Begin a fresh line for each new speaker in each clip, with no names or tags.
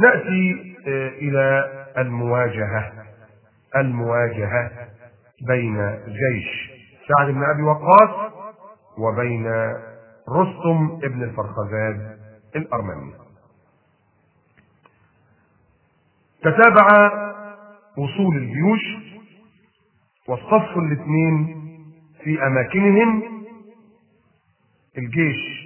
نأتي إلى المواجهة المواجهة بين جيش سعد بن أبي وقاص وبين رستم ابن الفرخزاد الأرمني تتابع وصول الجيوش واصطفوا الاثنين في أماكنهم الجيش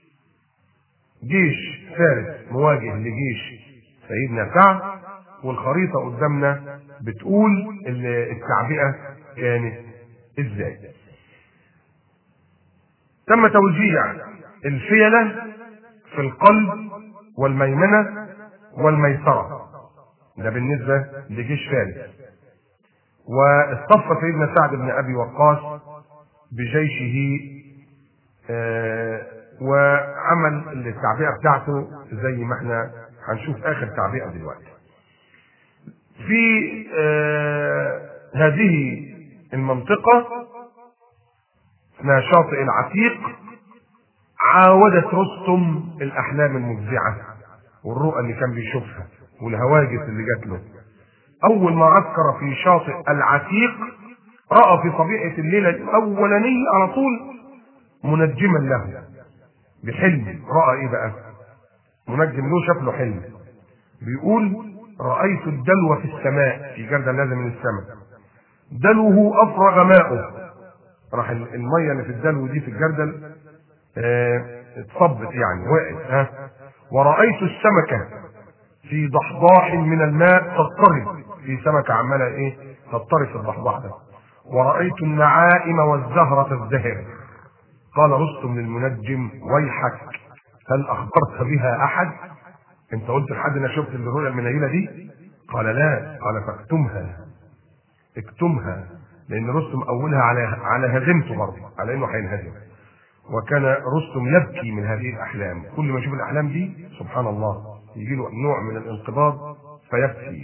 جيش فارس مواجه لجيش سيدنا سعد والخريطة قدامنا بتقول التعبئة كانت ازاي تم توزيع الفيلة في القلب والميمنة والميسرة ده بالنسبة لجيش فارس واصطف سيدنا سعد بن أبي وقاص بجيشه آه وعمل التعبئة بتاعته زي ما احنا هنشوف آخر تعبئة دلوقتي في آه هذه المنطقة اسمها شاطئ العتيق عاودت رستم الأحلام المفزعة والرؤى اللي كان بيشوفها والهواجس اللي جات له أول ما عسكر في شاطئ العتيق رأى في طبيعة الليلة الأولانية على طول منجما له بحلم رأى إيه بقى؟ منجم له شاف له حلم بيقول رأيت الدلو في السماء في جردل نازل من السماء دلوه أفرغ ماؤه راح المية اللي في الدلو دي في الجردل اه اتصبت يعني وقعت ها ورأيت السمكة في ضحضاح من الماء تضطرب في سمكة عمالة ايه تضطرب في الضحضاح ده ورأيت النعائم والزهرة تزدهر قال رستم للمنجم ويحك هل أخبرت بها أحد انت قلت لحد انا شفت الرؤيا المنيلة دي قال لا قال فاكتمها اكتمها لان رستم اولها على على هزيمته برضه على انه هينهزم وكان رستم يبكي من هذه الاحلام كل ما يشوف الاحلام دي سبحان الله يجي له نوع من الانقباض فيبكي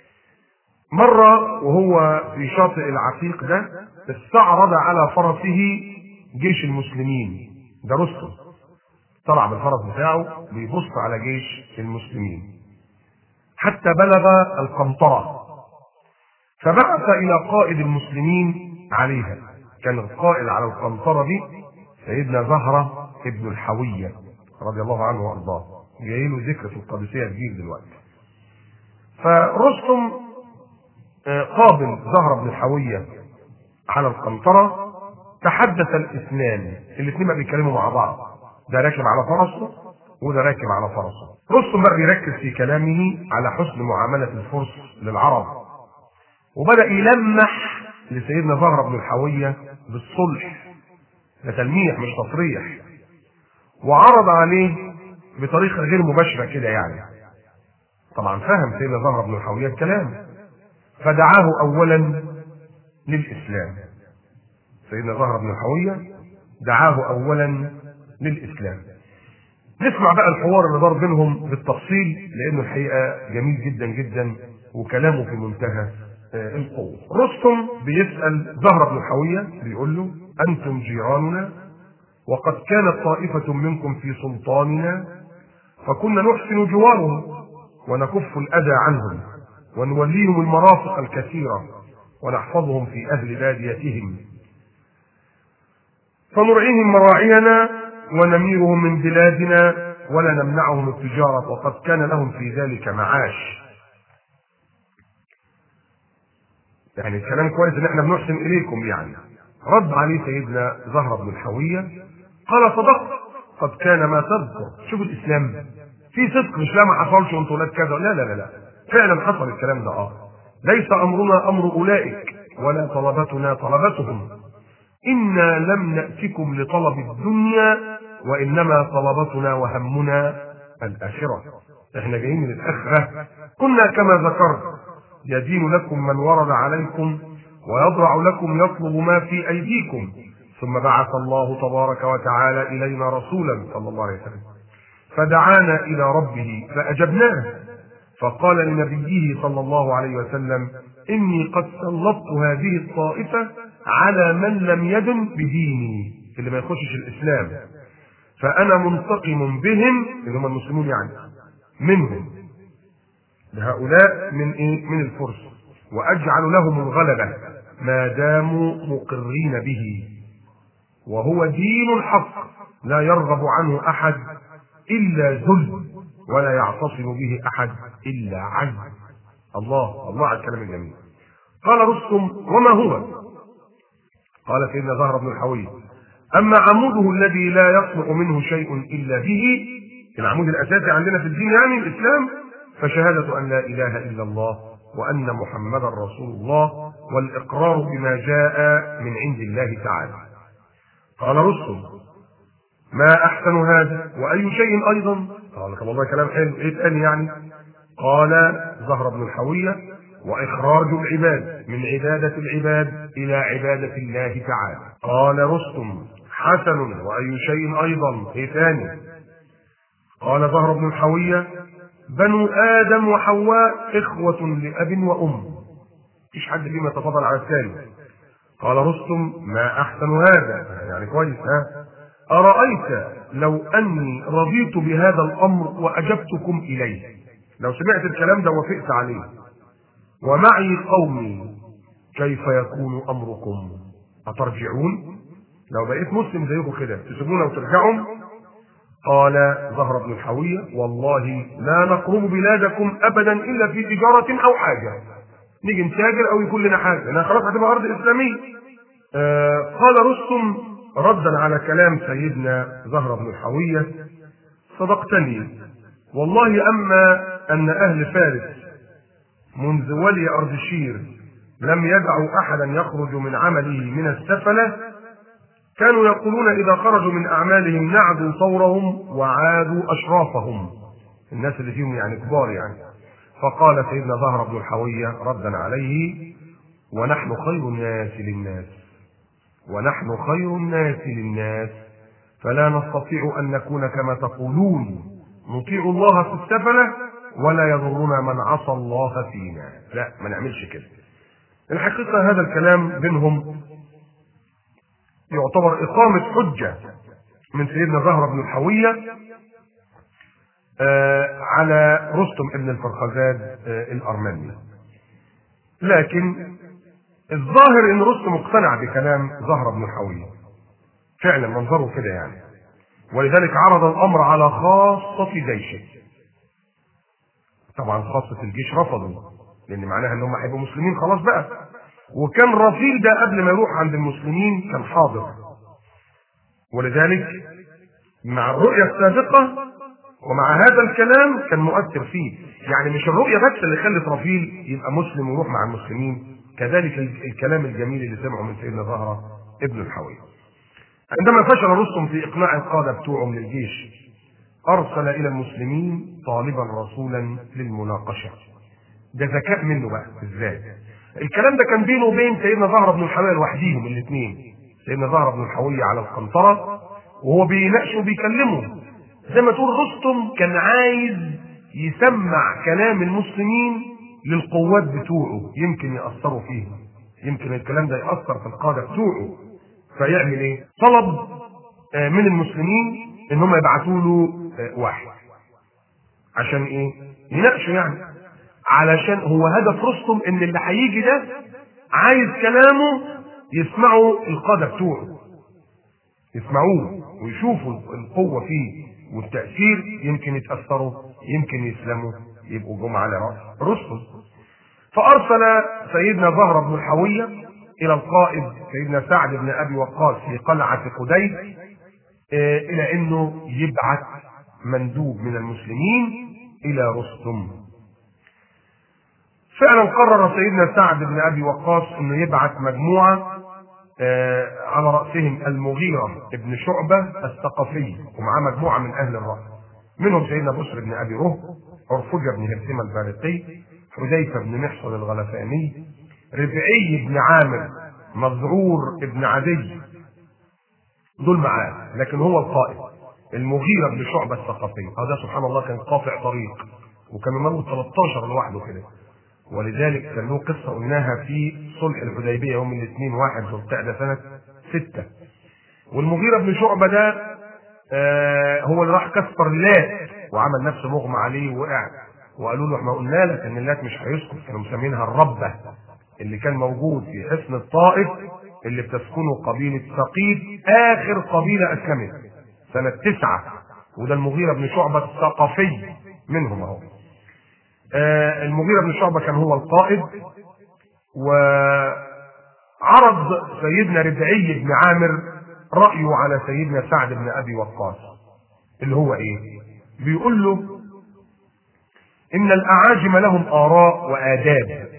مرة وهو في شاطئ العتيق ده استعرض على فرسه جيش المسلمين ده رستم طلع بالفرس بتاعه بيبص على جيش المسلمين حتى بلغ القنطرة فبعث إلى قائد المسلمين عليها كان القائد على القنطرة دي سيدنا زهرة ابن الحوية رضي الله عنه وأرضاه جاي له ذكر في القادسية كبير دلوقتي فرستم قابل زهرة بن الحوية على القنطرة تحدث الاثنان الاثنين بقى بيتكلموا مع بعض ده راكب على فرسه وده راكب على فرسه رستم بقى بيركز في كلامه على حسن معاملة الفرس للعرب وبدأ يلمح لسيدنا زهرة بن الحوية بالصلح ده تلميح مش تصريح وعرض عليه بطريقة غير مباشرة كده يعني طبعا فهم سيدنا زهرة بن الحوية الكلام فدعاه أولا للإسلام سيدنا زهرة بن الحوية دعاه أولا للإسلام نسمع بقى الحوار اللي دار بينهم بالتفصيل لأنه الحقيقة جميل جدا جدا وكلامه في منتهى القوة رستم بيسأل زهرة بن الحوية بيقول له أنتم جيراننا وقد كانت طائفة منكم في سلطاننا فكنا نحسن جوارهم ونكف الأذى عنهم ونوليهم المرافق الكثيرة ونحفظهم في أهل باديتهم فنرعيهم مراعينا ونميرهم من بلادنا ولا نمنعهم التجارة وقد كان لهم في ذلك معاش يعني الكلام كويس ان احنا بنحسن اليكم يعني رد عليه سيدنا زهرة بن الحوية قال صدقت قد كان ما تذكر شوف الاسلام في صدق مش لا ما حصلش وانتوا ولاد كذا لا لا لا لا فعلا حصل الكلام ده اه ليس امرنا امر اولئك ولا طلبتنا طلبتهم انا لم ناتكم لطلب الدنيا وانما طلبتنا وهمنا الاخره احنا جايين من الاخره كنا كما ذكرت يدين لكم من ورد عليكم ويضرع لكم يطلب ما في ايديكم ثم بعث الله تبارك وتعالى الينا رسولا صلى الله عليه وسلم فدعانا الى ربه فاجبناه فقال لنبيه صلى الله عليه وسلم اني قد سلطت هذه الطائفه على من لم يدن بديني اللي ما يخشش الاسلام فانا منتقم بهم اللي هم المسلمون يعني منهم هؤلاء من ايه من الفرس واجعل لهم الغلبه ما داموا مقرين به وهو دين الحق لا يرغب عنه احد الا ذل ولا يعتصم به احد الا عز الله الله على الكلام الجميل قال رستم وما هو قال سيدنا زهر بن الحوي اما عموده الذي لا يصلح منه شيء الا به العمود الاساسي عندنا في الدين يعني الاسلام فشهاده ان لا اله الا الله وان محمدا رسول الله والاقرار بما جاء من عند الله تعالى قال رستم ما احسن هذا واي شيء ايضا قال طب والله كلام حلو ايه تاني يعني قال زهر بن الحويه واخراج العباد من عباده العباد الى عباده الله تعالى قال رستم حسن واي شيء ايضا ايه ثاني قال زهر بن الحويه بنو ادم وحواء اخوه لاب وام مفيش حد فيهم يتفضل على الثاني قال رستم ما احسن هذا يعني كويس ها ارايت لو اني رضيت بهذا الامر واجبتكم اليه لو سمعت الكلام ده وافقت عليه ومعي قومي كيف يكون امركم اترجعون لو بقيت مسلم زيكم كده تسيبونا وترجعوا قال زهر بن الحوية والله لا نقرب بلادكم أبدا إلا في تجارة أو حاجة نيجي نتاجر أو يكون لنا حاجة لأنها خلاص هتبقى أرض إسلامية آه قال رستم ردا على كلام سيدنا زهر بن الحوية صدقتني والله أما أن أهل فارس منذ ولي أردشير لم يدعوا أحدا يخرج من عمله من السفلة كانوا يقولون إذا خرجوا من أعمالهم نعدوا ثورهم وعادوا أشرافهم الناس اللي فيهم يعني كبار يعني فقال سيدنا زهر بن الحوية ردا عليه ونحن خير الناس للناس ونحن خير الناس للناس فلا نستطيع أن نكون كما تقولون نطيع الله في السفلة ولا يضرنا من عصى الله فينا لا ما نعملش كده الحقيقة هذا الكلام بينهم يعتبر إقامة حجة من سيدنا زهرة بن الحوية آه على رستم ابن الفرخزاد آه الأرمني لكن الظاهر ان رستم اقتنع بكلام زهرة بن الحوية فعلا منظره كده يعني ولذلك عرض الامر على خاصة جيشه طبعا خاصة الجيش رفضوا لان معناها ان هم هيبقوا مسلمين خلاص بقى وكان رفيل ده قبل ما يروح عند المسلمين كان حاضر ولذلك مع الرؤية السابقة ومع هذا الكلام كان مؤثر فيه يعني مش الرؤية بس اللي خلت رفيل يبقى مسلم ويروح مع المسلمين كذلك الكلام الجميل اللي سمعه من سيدنا زهرة ابن الحوي عندما فشل رستم في إقناع القادة بتوعه من الجيش أرسل إلى المسلمين طالبا رسولا للمناقشة ده ذكاء منه بقى ازاي الكلام ده كان بينه وبين سيدنا زهرة بن الحوية لوحديهم الاثنين سيدنا زهرة بن الحوية على القنطرة وهو بيناقشه وبيكلمه زي ما تقول رستم كان عايز يسمع كلام المسلمين للقوات بتوعه يمكن يأثروا فيهم يمكن الكلام ده يأثر في القادة بتوعه فيعمل ايه؟ طلب من المسلمين ان هم يبعتوا له واحد عشان ايه؟ يناقشوا يعني علشان هو هدف رستم ان اللي هيجي ده عايز كلامه يسمعوا القادة بتوعه يسمعوه ويشوفوا القوة فيه والتأثير يمكن يتأثروا يمكن يسلموا يبقوا جم على رأس رستم فأرسل سيدنا زهر بن الحوية إلى القائد سيدنا سعد بن أبي وقاص في قلعة قديد إلى أنه يبعث مندوب من المسلمين إلى رستم فعلا قرر سيدنا سعد بن أبي وقاص أنه يبعث مجموعة على رأسهم المغيرة بن شعبة الثقفي ومعاه مجموعة من أهل الرأس منهم سيدنا بشر بن أبي رهب عرفجة بن هرسمة البارقي حذيفة بن محصن الغلفاني ربعي بن عامر مذعور بن عدي دول معاه لكن هو القائد المغيرة بن شعبة الثقفي هذا سبحان الله كان قاطع طريق وكان يموت 13 لوحده كده ولذلك كان له قصة قلناها في صلح الحديبية يوم الاثنين واحد ذو القعدة سنة ستة والمغيرة بن شعبة ده آه هو اللي راح كسر اللات وعمل نفسه مغمى عليه ووقع وقالوا له احنا قلنا لك ان اللات مش هيسكت كانوا مسمينها الربه اللي كان موجود في حصن الطائف اللي بتسكنه قبيله ثقيف اخر قبيله اسلمت سنه تسعه وده المغيره بن شعبه الثقفي منهم اهو آه المغيره بن شعبه كان هو القائد وعرض سيدنا ربعي بن عامر رايه على سيدنا سعد بن ابي وقاص اللي هو ايه بيقول له ان الاعاجم لهم اراء واداب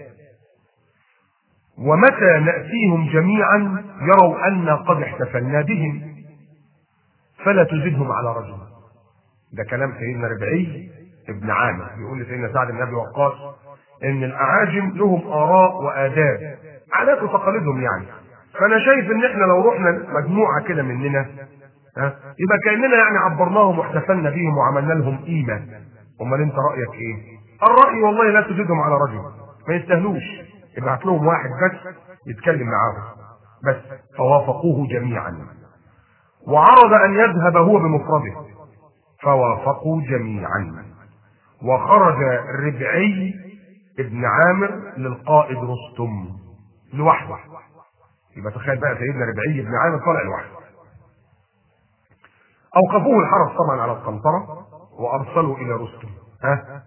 ومتى ناتيهم جميعا يروا انا قد احتفلنا بهم فلا تزدهم على رجل ده كلام سيدنا ربعي ابن عامر بيقول لسيدنا سعد بن ابي وقاص ان الاعاجم لهم اراء واداب عادات وتقاليدهم يعني فانا شايف ان احنا لو رحنا مجموعه كده مننا ها يبقى كاننا يعني عبرناهم واحتفلنا بيهم وعملنا لهم قيمه امال انت رايك ايه الراي والله لا تزيدهم على رجل ما يستاهلوش ابعت لهم واحد بس يتكلم معاهم بس فوافقوه جميعا وعرض ان يذهب هو بمفرده فوافقوا جميعا وخرج الربعي ابن عامر للقائد رستم لوحده يبقى تخيل بقى سيدنا ربعي بن عامر طالع لوحده اوقفوه الحرس طبعا على القنطره وارسلوا الى رستم ها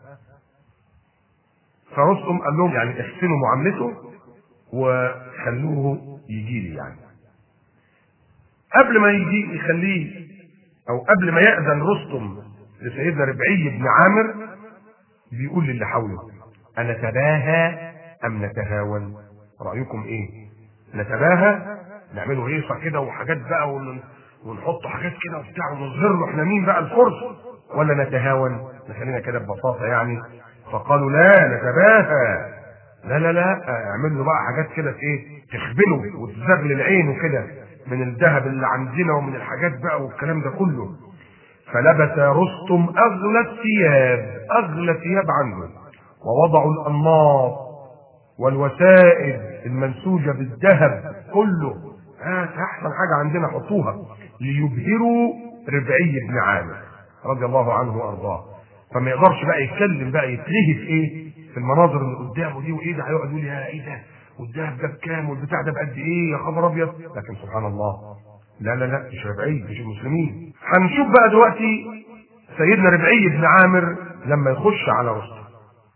فرستم قال لهم يعني احسنوا معاملته وخلوه يجي لي يعني قبل ما يجي يخليه او قبل ما يأذن رستم لسيدنا ربعي بن عامر بيقول للي حوله أنتباهى أم نتهاون رأيكم إيه نتباهى نعمله هيصة كده وحاجات بقى ون... ونحط حاجات كده وبتاع ونظهر له احنا مين بقى الفرس ولا نتهاون نخلينا كده ببساطة يعني فقالوا لا نتباهى لا لا لا اعمل له بقى حاجات كده ايه تخبله وتزغل العين وكده من الذهب اللي عندنا ومن الحاجات بقى والكلام ده كله فلبس رستم اغلى الثياب اغلى ثياب عنده ووضعوا الانماط والوسائد المنسوجه بالذهب كله آه احسن حاجه عندنا حطوها ليبهروا ربعي بن عامر رضي الله عنه وارضاه فما يقدرش بقى يتكلم بقى يتلهي في ايه في المناظر اللي قدامه دي وايه ده هيقعد يقول يا ايه ده والذهب ده بكام والبتاع ده بقد ايه يا خبر ابيض لكن سبحان الله لا لا لا مش ربعي مش المسلمين هنشوف بقى دلوقتي سيدنا ربعي بن عامر لما يخش على رستم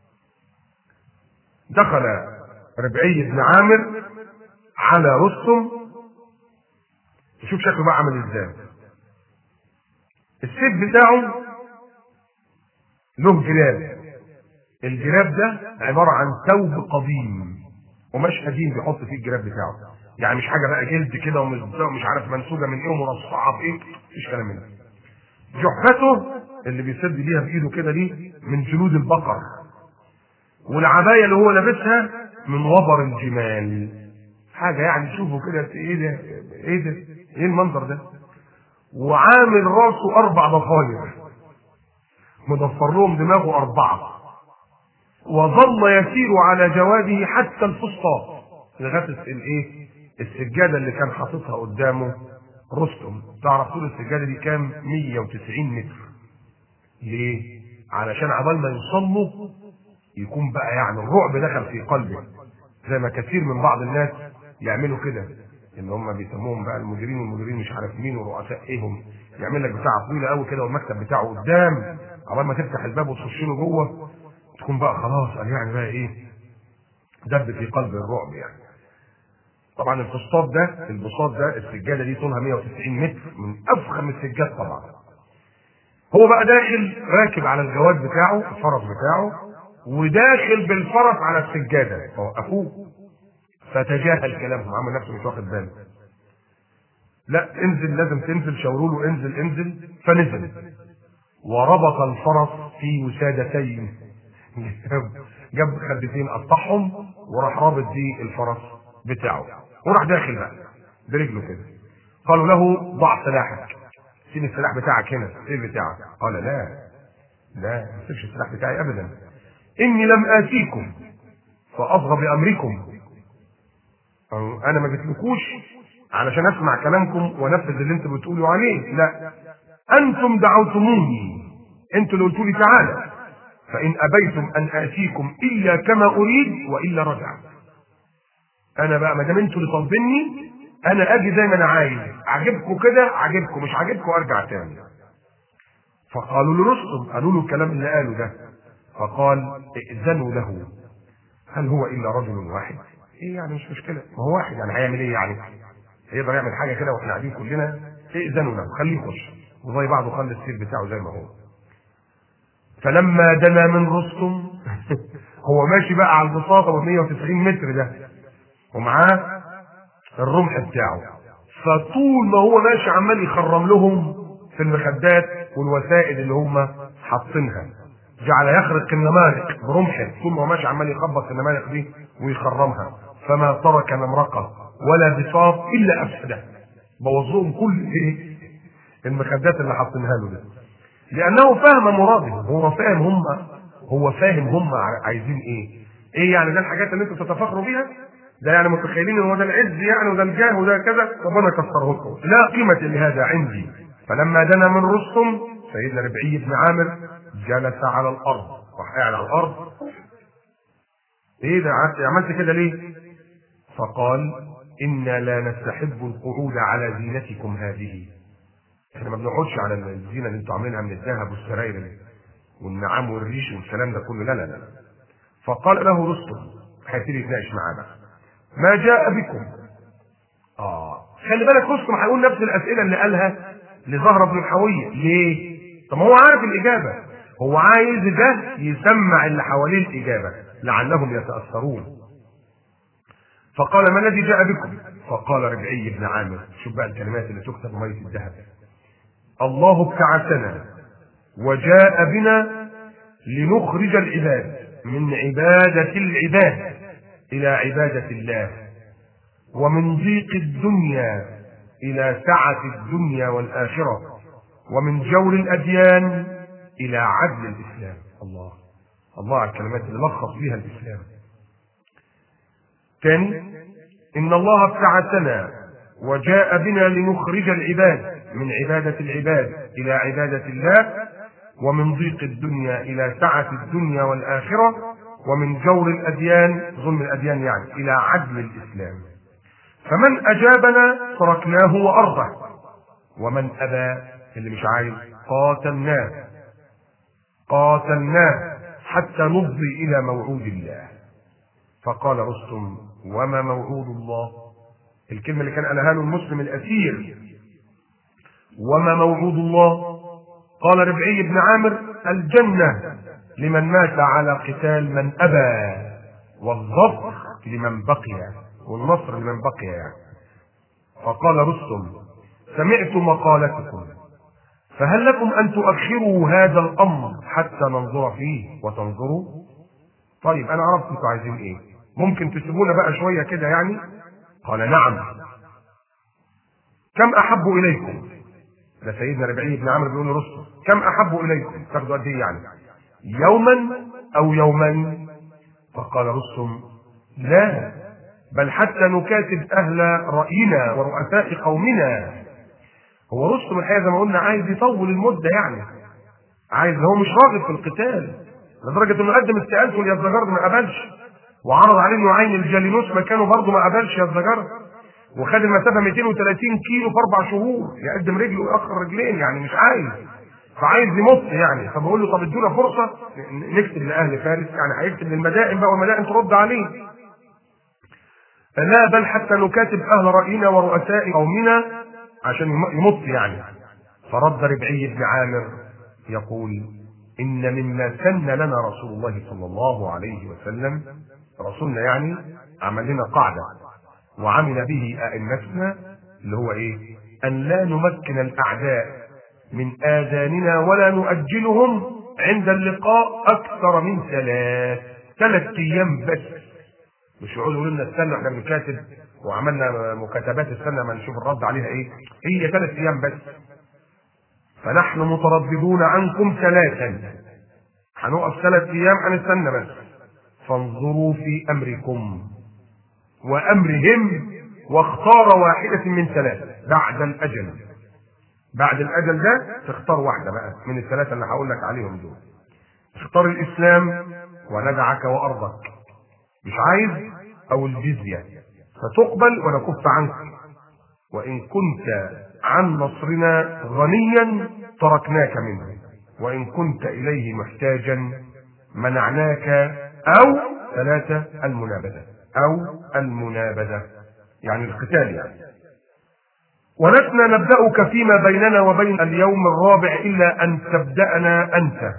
دخل ربعي بن عامر على رستم شوف شكله بقى عامل ازاي السيف بتاعه له جراب الجراب ده عبارة عن ثوب قديم قماش قديم بيحط فيه الجراب بتاعه يعني مش حاجة بقى جلد كده ومش عارف منسوجة من ايه ومرصعة في ايه مفيش كلام من ده جحفته اللي بيسد بيها بايده كده دي من جلود البقر والعباية اللي هو لابسها من وبر الجمال حاجة يعني تشوفوا كده ايه ده ايه ده ايه المنظر ده وعامل راسه اربع ضفاير مضفر لهم دماغه اربعه وظل يسير على جواده حتى الفسطاط لغايه الايه السجاده اللي كان حاططها قدامه رستم تعرف طول السجاده دي كام 190 متر ليه علشان عبال ما يوصل له يكون بقى يعني الرعب دخل في قلبه زي ما كثير من بعض الناس يعملوا كده ان هم بيسموهم بقى المديرين والمديرين مش عارف مين ورؤساء ايهم يعمل لك بتاعه طويله قوي كده والمكتب بتاعه قدام عبال ما تفتح الباب وتخش له جوه تكون بقى خلاص قال يعني بقى ايه دب في قلب الرعب يعني طبعا الفسطاط ده البساط ده السجاده دي طولها 190 متر من افخم السجاد طبعا هو بقى داخل راكب على الجواد بتاعه الفرس بتاعه وداخل بالفرس على السجاده فوقفوه فتجاهل كلامهم عمل نفسه مش واخد باله لا انزل لازم تنزل شاوروا له انزل انزل فنزل وربط الفرس في وسادتين جاب خدتين قطعهم وراح رابط بيه الفرس بتاعه وراح داخل بقى برجله كده قالوا له ضع سلاحك سيب السلاح بتاعك هنا السيف بتاعك قال لا لا ما تسيبش السلاح بتاعي ابدا اني لم اتيكم فاصغى بامركم انا ما جيتلكوش علشان اسمع كلامكم وانفذ اللي انتوا بتقولوا عليه لا انتم دعوتموني انتوا اللي قلتوا لي تعالى فإن أبيتم أن آتيكم إلا كما أريد وإلا رجعت أنا بقى ما دام أنتوا اللي طالبيني أنا أجي زي ما أنا عايز عجبكم كده عجبكم مش عجبكم أرجع تاني فقالوا لرستم قالوا له الكلام اللي قاله ده فقال ائذنوا له هل هو إلا رجل واحد إيه يعني مش مشكلة ما هو واحد يعني هيعمل إيه يعني يقدر يعمل حاجة كده وإحنا قاعدين كلنا ائذنوا له خليه يخش وزي بعضه خلي السير بتاعه زي ما هو فلما دنا من رستم هو ماشي بقى على البساطة ب 190 متر ده ومعاه الرمح بتاعه فطول ما هو ماشي عمال يخرم لهم في المخدات والوسائد اللي هم حاطينها جعل يخرق النمارق برمحه طول ما هو ماشي عمال يخبط في النمارق دي ويخرمها فما ترك نمرقه ولا بساط الا افسده بوظهم كل ايه المخدات اللي حاطينها له ده لانه فهم مراده هو فاهم هم هو فاهم هم عايزين ايه ايه يعني ده الحاجات اللي انتوا تتفاخروا بيها ده يعني متخيلين ان هو ده العز يعني وده الجاه وده كذا طب انا كسره لكم لا قيمه لهذا عندي فلما دنا من رستم سيدنا ربعي بن عامر جلس على الارض راح قاعد على الارض ايه ده عملت كده ليه فقال انا لا نستحب القعود على زينتكم هذه احنا ما بنقعدش على الزينه اللي انتوا عاملينها من الذهب والسراير والنعام والريش والكلام ده كله لا لا لا فقال له رستم هيبتدي يتناقش معاه بقى ما جاء بكم اه خلي بالك رستم هيقول نفس الاسئله اللي قالها لزهره بن الحويه ليه طب هو عارف الاجابه هو عايز ده يسمع اللي حواليه الاجابه لعلهم يتاثرون فقال ما الذي جاء بكم فقال ربعي بن عامر شوف بقى الكلمات اللي تكتب ميه الذهب الله ابتعثنا وجاء بنا لنخرج العباد من عبادة العباد إلى عبادة الله ومن ضيق الدنيا إلى سعة الدنيا والآخرة ومن جور الأديان إلى عدل الإسلام الله الله على الكلمات اللي لخص بها الإسلام ثاني إن الله ابتعثنا وجاء بنا لنخرج العباد من عبادة العباد إلى عبادة الله ومن ضيق الدنيا إلى سعة الدنيا والآخرة ومن جور الأديان ظلم الأديان يعني إلى عدل الإسلام فمن أجابنا تركناه وأرضه ومن أبى اللي مش عايز قاتلناه قاتلناه حتى نفضي إلى موعود الله فقال رستم وما موعود الله الكلمة اللي كان قالها له المسلم الأسير وما موعود الله قال ربعي بن عامر الجنة لمن مات على قتال من أبى والظفر لمن بقي والنصر لمن بقي يعني فقال رستم سمعت مقالتكم فهل لكم أن تؤخروا هذا الأمر حتى ننظر فيه وتنظروا طيب أنا عرفت أنتوا عايزين إيه ممكن تسيبونا بقى شوية كده يعني قال نعم كم أحب إليكم ده سيدنا ربعي بن عمرو بيقول لرستم كم احب اليكم تاخدوا قد ايه يعني يوما او يومين فقال رستم لا بل حتى نكاتب اهل راينا ورؤساء قومنا هو رستم الحقيقه زي ما قلنا عايز يطول المده يعني عايز هو مش راغب في القتال لدرجه انه قدم استقالته ليزدجرد ما قبلش وعرض عليه انه يعين الجالينوس مكانه برضه ما قبلش يزدجرد وخد المسافه 230 كيلو في اربع شهور يقدم رجل ويأخر رجلين يعني مش عايز فعايز يمط يعني فبقول له طب ادونا فرصه نكتب لاهل فارس يعني هيكتب للمدائن بقى والمدائن ترد عليه لا بل حتى نكاتب اهل راينا ورؤساء قومنا عشان يمط يعني فرد ربعي بن عامر يقول ان مما سن لنا رسول الله صلى الله عليه وسلم رسولنا يعني عمل لنا قاعده وعمل به ائمتنا اللي هو ايه ان لا نمكن الاعداء من اذاننا ولا نؤجلهم عند اللقاء اكثر من ثلاث ثلاث ايام بس مش يقعدوا يقولوا لنا استنى احنا بنكاتب وعملنا مكاتبات استنى ما نشوف الرد عليها ايه هي ثلاث ايام بس فنحن مترددون عنكم ثلاثا هنقف ثلاث ايام هنستنى بس فانظروا في امركم وامرهم واختار واحدة من ثلاثة بعد الاجل بعد الاجل ده تختار واحدة بقى من الثلاثة اللي هقول لك عليهم دول اختار الاسلام وندعك وارضك مش عايز او الجزيه فتقبل ونكف عنك وان كنت عن نصرنا غنيا تركناك منه وان كنت اليه محتاجا منعناك او ثلاثه المنابذه او المنابذه يعني القتال يعني ولسنا نبدأك فيما بيننا وبين اليوم الرابع إلا أن تبدأنا أنت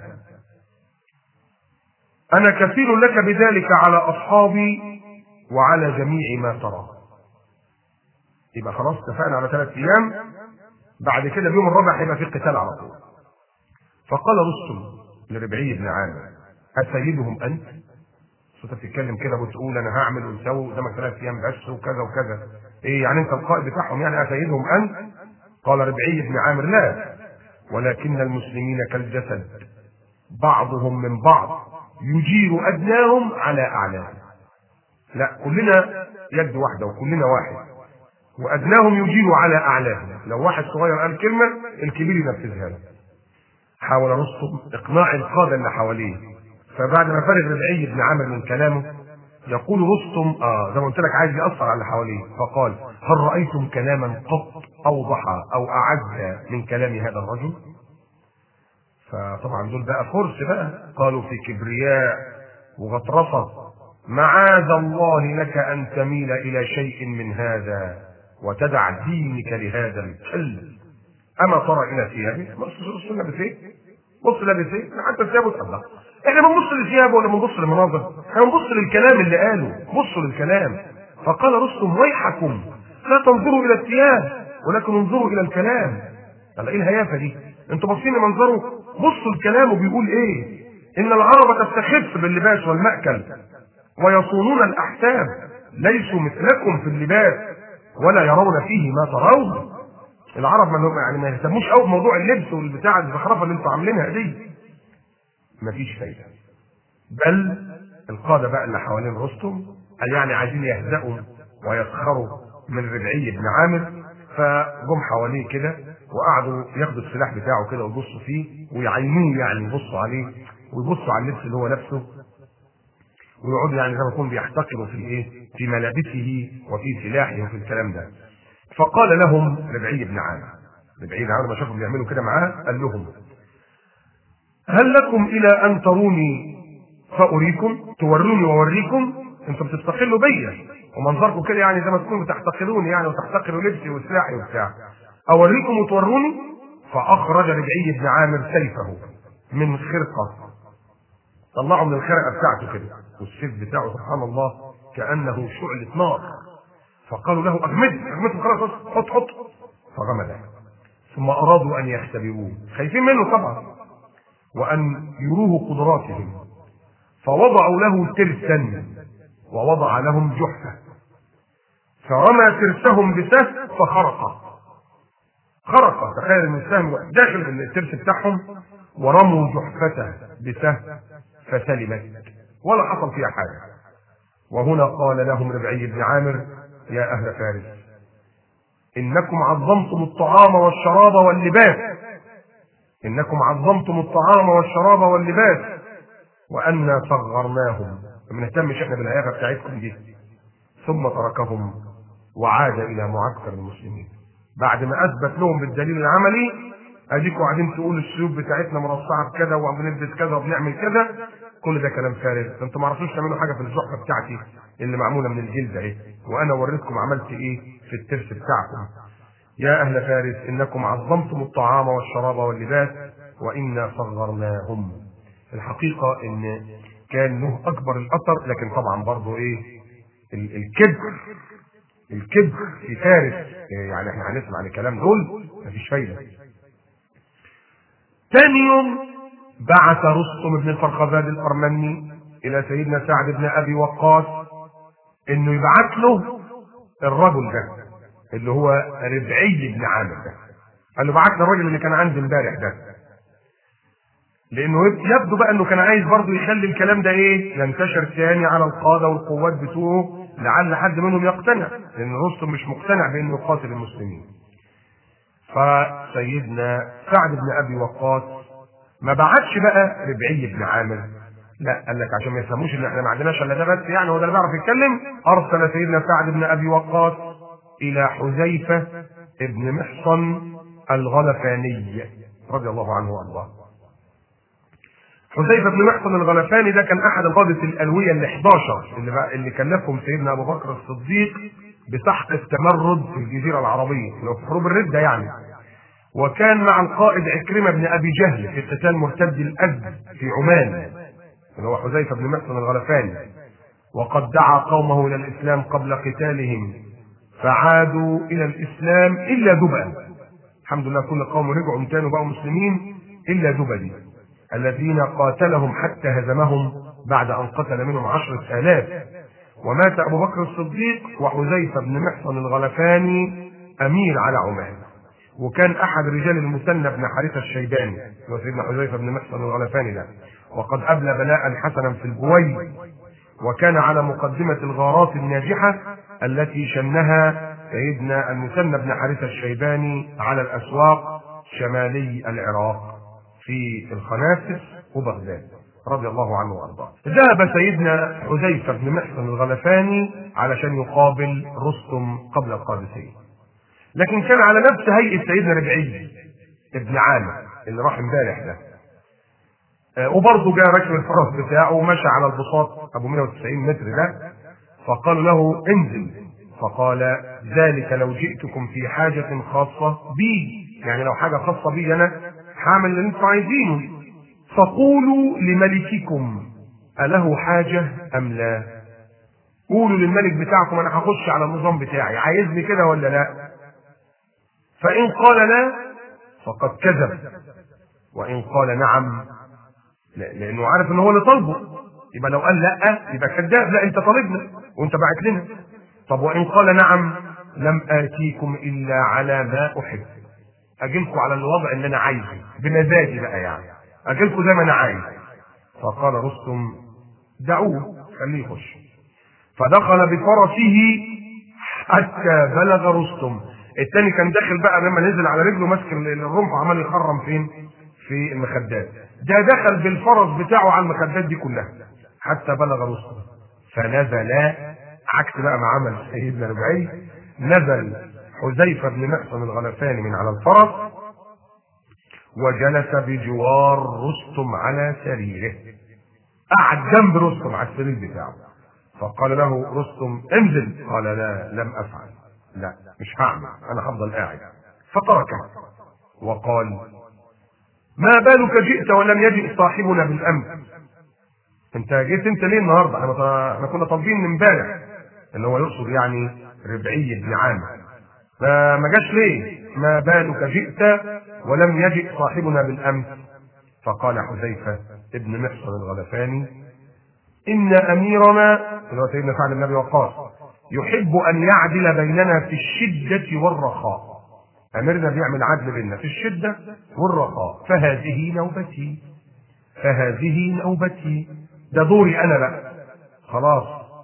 أنا كفيل لك بذلك على أصحابي وعلى جميع ما ترى يبقى خلاص اتفقنا على ثلاث أيام بعد كده اليوم الرابع هيبقى في قتال على طول فقال رستم لربعي بن عامر أسيدهم أنت؟ انت بتتكلم كده وتقول انا هعمل واسوي قدامك ثلاث ايام بس وكذا وكذا ايه يعني انت القائد بتاعهم يعني اسيدهم انت قال ربعي بن عامر لا ولكن المسلمين كالجسد بعضهم من بعض يجير ادناهم على اعلاهم لا كلنا يد واحده وكلنا واحد وادناهم يجير على اعلاهم لو واحد صغير قال كلمه الكبير ينفذها له حاول رستم اقناع القاده اللي حواليه فبعد ما فرغ ربعي بن عامر من كلامه يقول رستم اه زي ما قلت لك عايز ياثر على اللي حواليه فقال هل رايتم كلاما قط اوضح او اعز من كلام هذا الرجل؟ فطبعا دول بقى فرس بقى قالوا في كبرياء وغطرسه معاذ الله لك ان تميل الى شيء من هذا وتدع دينك لهذا الكلب اما ترى الى ثيابه بص بص لابس ايه؟ بص لابس ايه؟ حتى ثيابه تقدر احنا بنبص لثيابه ولا بنبص للمناظر؟ احنا بنبص للكلام اللي قاله، بصوا للكلام. فقال رستم ويحكم لا تنظروا الى الثياب ولكن انظروا الى الكلام. طب ايه الهيافه دي؟ انتوا باصين لمنظره بصوا الكلام وبيقول ايه؟ ان العرب تستخف باللباس والمأكل ويصونون الاحساب ليسوا مثلكم في اللباس ولا يرون فيه ما ترون. العرب ما يعني ما يهتموش قوي بموضوع اللبس والبتاع الزخرفه اللي انتوا عاملينها دي. مفيش فايدة بل القادة بقى اللي حوالين رستم قال يعني عايزين يهزأوا ويسخروا من ربعي بن عامر فجم حواليه كده وقعدوا ياخدوا السلاح بتاعه كده ويبصوا فيه ويعينوه يعني يبصوا عليه ويبصوا على اللبس اللي هو لابسه ويقعدوا يعني زي ما يكون بيحتقروا في ايه؟ في ملابسه وفي سلاحه وفي الكلام ده. فقال لهم ربعي بن عامر ربعي بن عامر ما شافوا بيعملوا كده معاه قال لهم هل لكم الى ان تروني فاريكم توروني واوريكم انتم بتستقلوا بيا ومنظركم كده يعني زي ما تكونوا بتحتقروني يعني وتحتقروا لبسي وسلاحي وبتاع اوريكم وتوروني فاخرج ربعي بن عامر سيفه من خرقه طلعه من الخرقه بتاعته كده والسيف بتاعه سبحان الله كانه شعله نار فقالوا له اغمد اغمد خلاص حط حط فغمده ثم ارادوا ان يختبروه خايفين منه طبعا وأن يروه قدراتهم فوضعوا له ترسا ووضع لهم جحفة فرمى ترسهم بسهم فخرق خرق تخيل ان السهم داخل الترس بتاعهم ورموا جحفته بسهم فسلمت ولا حصل فيها حاجة وهنا قال لهم ربعي بن عامر يا أهل فارس إنكم عظمتم الطعام والشراب واللباس إنكم عظمتم الطعام والشراب واللباس وأنا صغرناهم ما نهتمش احنا بالهيافة بتاعتكم دي ثم تركهم وعاد إلى معسكر المسلمين بعد ما أثبت لهم بالدليل العملي أديكوا قاعدين تقولوا السيوف بتاعتنا مرصعة بكذا وبنلبس كذا وبنعمل كذا كل ده كلام فارغ انتوا ما عرفتوش تعملوا حاجة في الزحفة بتاعتي اللي معمولة من الجلد اهي وأنا وريتكم عملت إيه في الترس بتاعكم يا أهل فارس إنكم عظمتم الطعام والشراب واللباس وإنا صغرناهم الحقيقة إن كان له أكبر الأثر لكن طبعا برضه إيه الكبر الكبر في فارس يعني احنا هنسمع الكلام دول مفيش فايدة ثاني يوم بعث رستم بن الفرخزاد الأرمني إلى سيدنا سعد بن أبي وقاص إنه يبعث له الرجل ده اللي هو ربعي بن عامر ده قال له بعت الراجل اللي كان عندي امبارح ده لانه يبدو بقى انه كان عايز برضه يخلي الكلام ده ايه ينتشر تاني على القاده والقوات بتوعه لعل حد منهم يقتنع لان رستم مش مقتنع بانه يقاتل المسلمين فسيدنا سعد بن ابي وقاص ما بعتش بقى ربعي بن عامر لا قال لك عشان ما يفهموش ان احنا ما عندناش الا ده بس يعني هو ده اللي بيعرف يتكلم ارسل سيدنا سعد بن ابي وقاص الى حذيفه ابن محصن الغلفاني رضي الله عنه وارضاه حذيفه بن محصن الغلفاني ده كان احد القاده الالويه ال 11 اللي بقى اللي كلفهم سيدنا ابو بكر الصديق بسحق التمرد في الجزيره العربيه اللي هو في حروب الرده يعني وكان مع القائد عكرمه بن ابي جهل في قتال مرتد الازد في عمان اللي هو حذيفه بن محصن الغلفاني وقد دعا قومه الى الاسلام قبل قتالهم فعادوا الى الاسلام الا دبا الحمد لله كل قوم رجعوا كانوا بقوا مسلمين الا دبا دي الذين قاتلهم حتى هزمهم بعد ان قتل منهم عشرة آلاف ومات ابو بكر الصديق وحذيفه بن محصن الغلفاني امير على عمان وكان احد رجال المثنى بن حارثه الشيباني هو سيدنا حذيفه بن محصن الغلفاني ده وقد ابلى بلاء حسنا في البوي وكان على مقدمه الغارات الناجحه التي شنها سيدنا المثنى بن حارثه الشيباني على الاسواق شمالي العراق في الخنافس وبغداد رضي الله عنه وارضاه. ذهب سيدنا حذيفه بن محصن الغلفاني علشان يقابل رستم قبل القادسيه. لكن كان على نفس هيئه سيدنا ربعي ابن عامر اللي راح امبارح ده. آه وبرضه جاء راكب الفرس بتاعه ومشى على البساط ابو 190 متر ده فقال له انزل فقال ذلك لو جئتكم في حاجة خاصة بي يعني لو حاجة خاصة بي أنا هعمل اللي انتم عايزينه فقولوا لملككم أله حاجة أم لا قولوا للملك بتاعكم أنا هخش على النظام بتاعي عايزني كده ولا لا فإن قال لا فقد كذب وإن قال نعم لأنه عارف إن هو اللي طالبه يبقى لو قال لا يبقى كذاب لا أنت طالبنا وأنت باعت لنا طب وإن قال نعم لم آتيكم إلا على ما أحب أجيلكم على الوضع اللي أنا عايزه بمزاجي بقى يعني أجيلكم زي ما أنا عايز فقال رستم دعوه خليه يخش فدخل بفرسه حتى بلغ رستم التاني كان داخل بقى لما نزل على رجله ماسك الرمح وعمال يخرم فين في المخدات ده دخل بالفرس بتاعه على المخدات دي كلها حتى بلغ رستم فنزل عكس بقى ما عمل سيدنا ربعي نزل حذيفه بن محصن الغلفاني من على الفرس وجلس بجوار رستم على سريره قعد جنب رستم على السرير بتاعه فقال له رستم انزل قال لا لم افعل لا مش هعمل انا هفضل قاعد فتركه وقال ما بالك جئت ولم يجئ صاحبنا بالامس انت جيت انت ليه النهارده احنا احنا كنا طالبين من امبارح اللي هو يقصد يعني ربعي بن عامر فما جاش ليه ما بالك جئت ولم يجئ صاحبنا بالامس فقال حذيفه ابن محصن الغلفاني ان اميرنا اللي هو سيدنا سعد بن ابي وقاص يحب ان يعدل بيننا في الشده والرخاء اميرنا بيعمل عدل بيننا في الشده والرخاء فهذه نوبتي فهذه نوبتي ده دوري انا بقى خلاص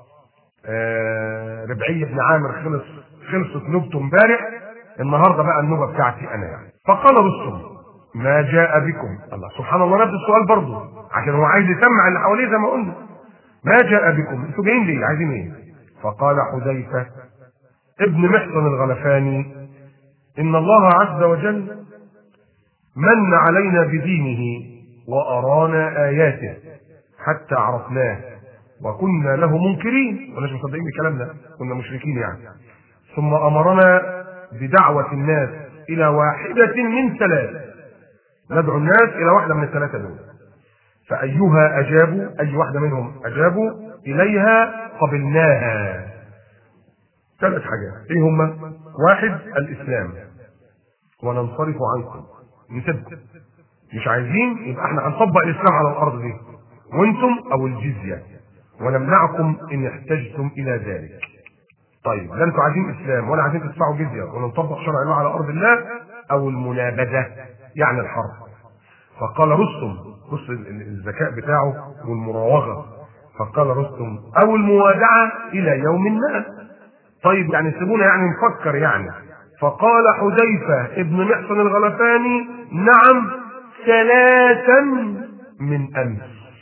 آه ربعي بن عامر خلص خلصت نوبته امبارح النهارده بقى النوبه بتاعتي انا يعني فقال رستم ما جاء بكم الله سبحان الله نفس السؤال برضه عشان هو عايز يسمع اللي حواليه زي ما قلنا ما جاء بكم انتوا جايين ليه عايزين ايه فقال حذيفه ابن محصن الغلفاني ان الله عز وجل من علينا بدينه وارانا اياته حتى عرفناه وكنا له منكرين ولا مش مصدقين الكلام ده كنا مشركين يعني ثم امرنا بدعوه الناس الى واحده من ثلاث ندعو الناس الى واحده من الثلاثه دول فايها اجابوا اي واحده منهم اجابوا اليها قبلناها ثلاث حاجات ايه هما واحد الاسلام وننصرف عنكم نسيبكم مش عايزين يبقى احنا هنطبق الاسلام على الارض دي وانتم او الجزيه ونمنعكم ان احتجتم الى ذلك طيب لا انتوا عايزين اسلام ولا عايزين تدفعوا جزيه ونطبق شرع الله على ارض الله او المنابذه يعني الحرب فقال رستم بص الذكاء بتاعه والمراوغه فقال رستم او الموادعه الى يوم ما طيب يعني سيبونا يعني نفكر يعني فقال حذيفه ابن محصن الغلفاني نعم ثلاثا من امس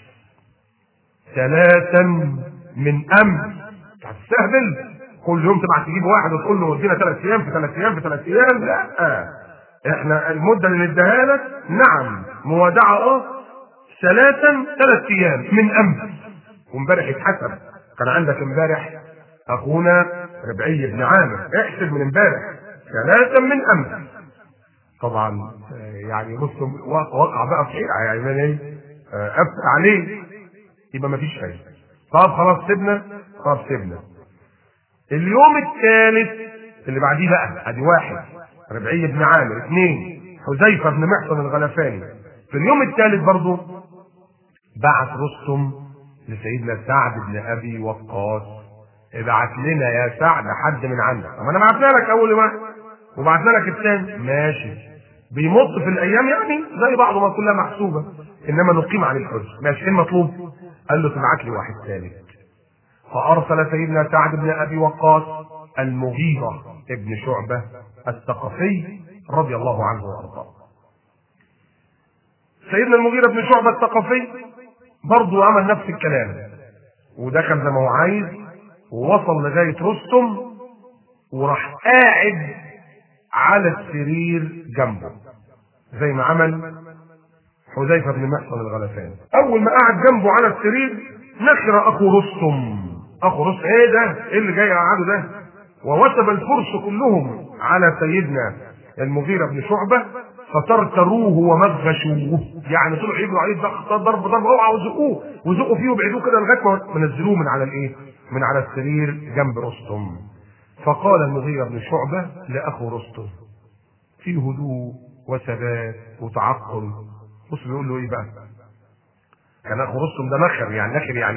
ثلاثا من امس هتستهبل كل يوم تبعت تجيب واحد وتقول له ادينا ثلاث ايام في ثلاث ايام في ثلاث ايام لا احنا المده اللي نديها لك نعم موادعه اه ثلاثا ثلاث ايام من امس وامبارح اتحسب كان عندك امبارح اخونا ربعي بن عامر احسب من امبارح ثلاثا من امس طبعا يعني بص وقع بقى في حيره يعني ايه افتح عليه يبقى مفيش فايده طب خلاص سيبنا طب سيبنا اليوم الثالث اللي بعديه بقى ادي واحد ربعي بن عامر اثنين حذيفه بن محصن الغلفاني في اليوم الثالث برضه بعث رستم لسيدنا سعد بن ابي وقاص ابعت لنا يا سعد حد من عندك طب انا بعتنا لك اول واحد وبعتنا لك الثاني ماشي بيمط في الايام يعني زي بعضه ما كلها محسوبه انما نقيم عليه الحج ماشي ايه المطلوب؟ قال له تبعت لي واحد ثالث فارسل سيدنا سعد بن ابي وقاص المغيرة ابن شعبة الثقفي رضي الله عنه وارضاه. سيدنا المغيرة بن شعبة الثقفي برضه عمل نفس الكلام ودخل زي ما هو عايز ووصل لغاية رستم وراح قاعد على السرير جنبه زي ما عمل حذيفة بن محصن الغلفاني أول ما قعد جنبه على السرير نخر أخو رستم أخو رستم إيه ده؟ إيه اللي جاي قعده ده؟ ووثب الفرس كلهم على سيدنا المغيرة بن شعبة فترتروه ومغشوه يعني طلعوا يجروا عليه ضغط ضرب ضرب اوعى وزقوه وزقوا فيه وبعدوه كده لغايه ما نزلوه من على الايه؟ من على السرير جنب رستم فقال المغيرة بن شعبة لأخو رستم في هدوء وثبات وتعقل بص بيقول له ايه بقى؟ كان اخو رستم ده نخر يعني نخر يعني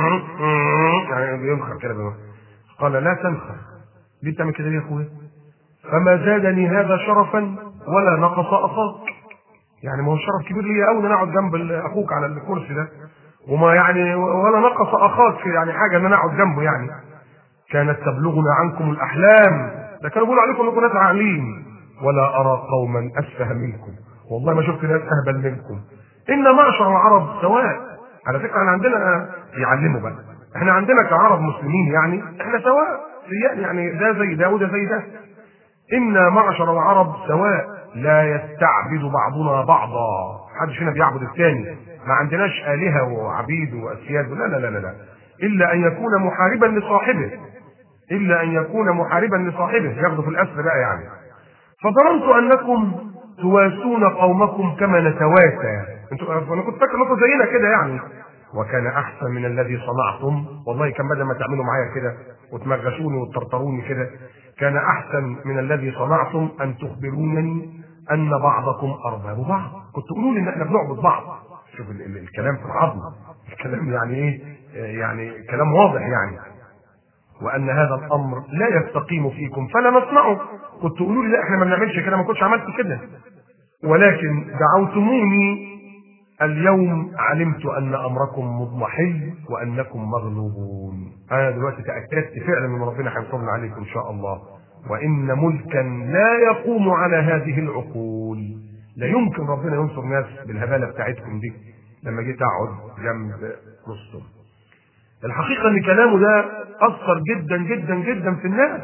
يعني بينخر كده بينخر. قال لا تنخر ليه بتعمل كده ليه يا اخويا؟ فما زادني هذا شرفا ولا نقص اخاك يعني ما هو شرف كبير ليا قوي ان انا اقعد جنب اخوك على الكرسي ده وما يعني ولا نقص اخاك يعني حاجه ان انا اقعد جنبه يعني كانت تبلغنا عنكم الاحلام ده كانوا بيقولوا عليكم انكم ناس عاقلين ولا ارى قوما اسفه منكم والله ما شفت ناس اهبل منكم ان معشر العرب سواء على فكره احنا عندنا يعلموا بقى احنا عندنا كعرب مسلمين يعني احنا سواء يعني ده زي ده وده زي ده إن معشر العرب سواء لا يستعبد بعضنا بعضا محدش هنا بيعبد الثاني ما عندناش آلهة وعبيد وأسياد لا لا لا لا إلا أن يكون محاربا لصاحبه إلا أن يكون محاربا لصاحبه ياخده في الأسر بقى يعني فظننت أنكم تواسون قومكم كما نتواسى انتوا انا كنت فاكر انكم زينا كده يعني وكان احسن من الذي صنعتم والله كان بدل ما تعملوا معايا كده وتمغشوني وتطرطروني كده كان احسن من الذي صنعتم ان تخبرونني ان بعضكم ارباب بعض كنت تقولوا لي ان احنا بنعبد بعض شوف ال ال الكلام في العظم الكلام يعني ايه يعني كلام واضح يعني وان هذا الامر لا يستقيم فيكم فلا نصنعه كنت تقولوا لي لا احنا ما بنعملش كده ما كنتش عملت كده ولكن دعوتموني اليوم علمت ان امركم مضمحل وانكم مغلوبون انا دلوقتي تاكدت فعلا ان ربنا هينصرنا عليكم ان شاء الله وان ملكا لا يقوم على هذه العقول لا يمكن ربنا ينصر ناس بالهباله بتاعتكم دي لما جيت اقعد جنب رستم الحقيقه ان كلامه ده اثر جدا جدا جدا في الناس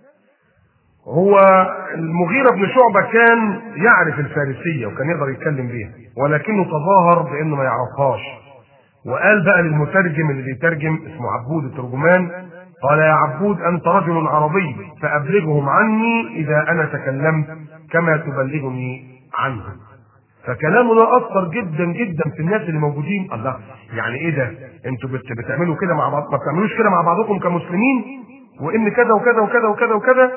هو المغيرة بن شعبة كان يعرف الفارسية وكان يقدر يتكلم بيها ولكنه تظاهر بأنه ما يعرفهاش وقال بقى للمترجم اللي بيترجم اسمه عبود الترجمان قال يا عبود أنت رجل عربي فأبلغهم عني إذا أنا تكلمت كما تبلغني عنهم فكلامه ده أثر جدا جدا في الناس اللي موجودين الله يعني إيه ده؟ أنتوا بت- بتعملوا كده مع بعض ما بتعملوش كده مع بعضكم كمسلمين وإن كذا وكذا وكذا وكذا وكذا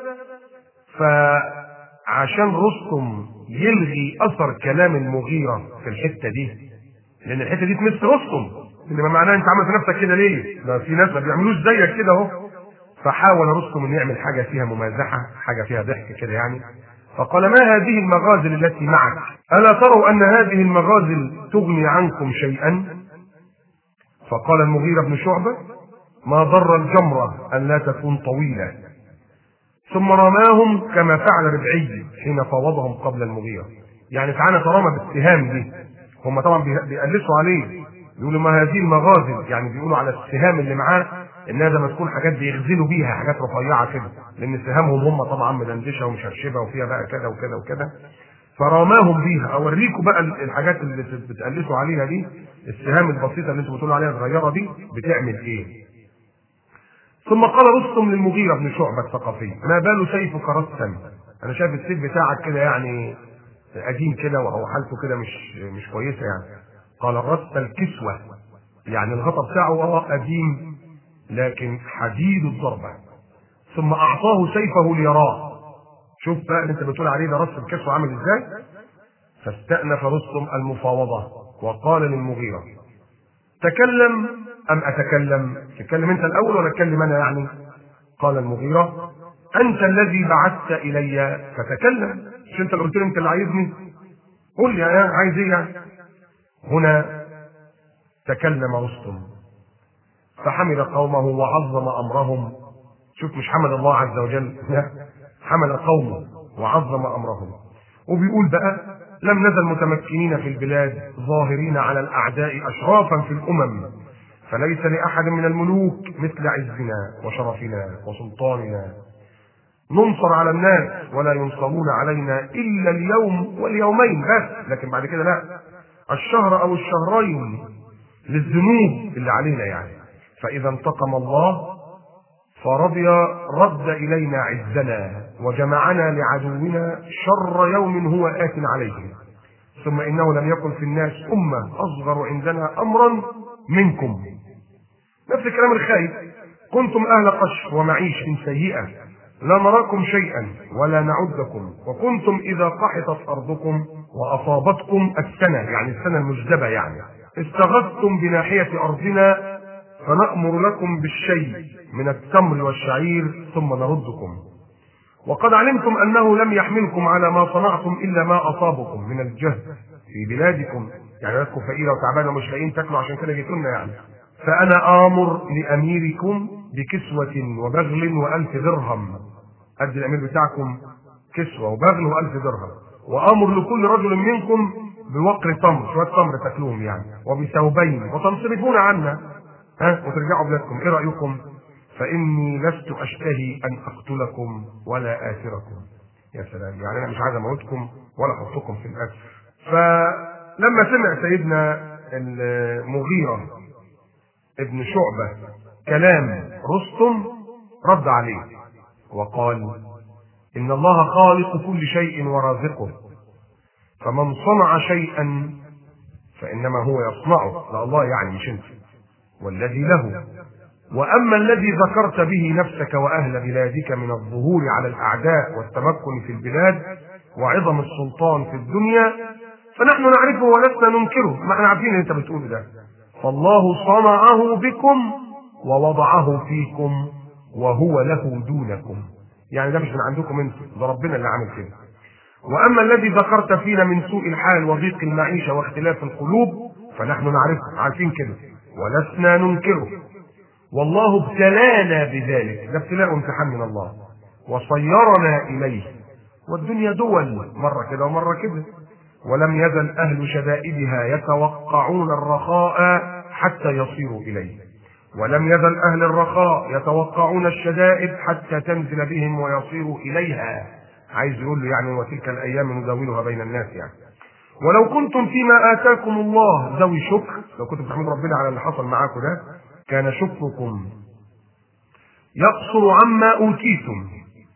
فعشان رستم يلغي اثر كلام المغيره في الحته دي لان الحته دي تمس رستم اللي ما معناه انت عامل في نفسك كده ليه؟ ما في ناس ما بيعملوش زيك كده اهو فحاول رستم انه يعمل حاجه فيها ممازحه حاجه فيها ضحك كده يعني فقال ما هذه المغازل التي معك؟ الا تروا ان هذه المغازل تغني عنكم شيئا؟ فقال المغيره بن شعبه ما ضر الجمره ان لا تكون طويله ثم رماهم كما فعل ربعي حين فاوضهم قبل المغيرة يعني تعالى ترامى بالسهام دي هم طبعا بيقلسوا عليه يقولوا ما هذه المغازل يعني بيقولوا على السهام اللي معاه انها زي ما تكون حاجات بيغزلوا بيها حاجات رفيعه كده لان سهامهم هم طبعا مدندشه ومشرشبه وفيها بقى كده وكده وكده فرماهم بيها اوريكم بقى الحاجات اللي بتقلسوا عليها دي السهام البسيطه اللي انتم بتقولوا عليها الصغيره دي بتعمل ايه ثم قال رستم للمغيرة بن شعبة الثقفي ما بال سيفك رسا انا شايف السيف بتاعك كده يعني قديم كده وهو حالته كده مش مش كويسه يعني قال الرس الكسوة يعني الغطا بتاعه اه قديم لكن حديد الضربة ثم اعطاه سيفه ليراه شوف بقى اللي انت بتقول عليه ده رس الكسوة عامل ازاي فاستأنف رستم المفاوضة وقال للمغيرة تكلم ام اتكلم تتكلم انت الاول ولا اتكلم انا يعني قال المغيرة انت الذي بعثت الي فتكلم مش انت اللي قلت لي انت اللي عايزني قول لي يا عايز ايه يعني هنا تكلم رستم فحمد قومه وعظم امرهم شوف مش حمد الله عز وجل لا حمد قومه وعظم امرهم وبيقول بقى لم نزل متمكنين في البلاد ظاهرين على الاعداء اشرافا في الامم فليس لاحد من الملوك مثل عزنا وشرفنا وسلطاننا ننصر على الناس ولا ينصرون علينا الا اليوم واليومين بس لكن بعد كده لا الشهر او الشهرين للذنوب اللي علينا يعني فاذا انتقم الله فرضي رد الينا عزنا وجمعنا لعدونا شر يوم هو ات عليه ثم انه لم يكن في الناس امه اصغر عندنا امرا منكم نفس الكلام الخايف كنتم اهل قشر ومعيش سيئه لا نراكم شيئا ولا نعدكم وكنتم اذا قحطت ارضكم واصابتكم السنه يعني السنه المجدبه يعني استغثتم بناحيه ارضنا فنامر لكم بالشيء من التمر والشعير ثم نردكم وقد علمتم انه لم يحملكم على ما صنعتم الا ما اصابكم من الجهد في بلادكم يعني ناسكم فقيره وتعبانه ومش لاقيين تاكلوا عشان كده جيتوا لنا يعني فانا امر لاميركم بكسوه وبغل والف درهم قد الامير بتاعكم كسوه وبغل والف درهم وامر لكل رجل منكم بوقر تمر شويه تمر تاكلوهم يعني وبثوبين وتنصرفون عنا ها وترجعوا بلادكم ايه رايكم فاني لست اشتهي ان اقتلكم ولا اثركم يا سلام يعني انا مش عايز اموتكم ولا احطكم في الاسر فلما سمع سيدنا المغيرة ابن شعبة كلام رستم رد عليه وقال إن الله خالق كل شيء ورازقه فمن صنع شيئا فإنما هو يصنعه لا الله يعني مش انت والذي له واما الذي ذكرت به نفسك واهل بلادك من الظهور على الاعداء والتمكن في البلاد وعظم السلطان في الدنيا فنحن نعرفه ولسنا ننكره ما احنا عارفين اللي انت بتقوله ده فالله صنعه بكم ووضعه فيكم وهو له دونكم يعني ده مش من عندكم انتم ده ربنا اللي عامل كده واما الذي ذكرت فينا من سوء الحال وضيق المعيشه واختلاف القلوب فنحن نعرفه عارفين كده ولسنا ننكره والله ابتلانا بذلك ده ابتلاء وامتحان من الله وصيرنا اليه والدنيا دول مره كده ومره كده ولم يزل اهل شدائدها يتوقعون الرخاء حتى يصيروا اليه ولم يزل اهل الرخاء يتوقعون الشدائد حتى تنزل بهم ويصيروا اليها عايز يقول له يعني وتلك الايام نداولها بين الناس يعني ولو كنتم فيما اتاكم الله ذوي شكر لو كنتم تحمدوا ربنا على اللي حصل معاكم ده كان شكركم يقصر عما اوتيتم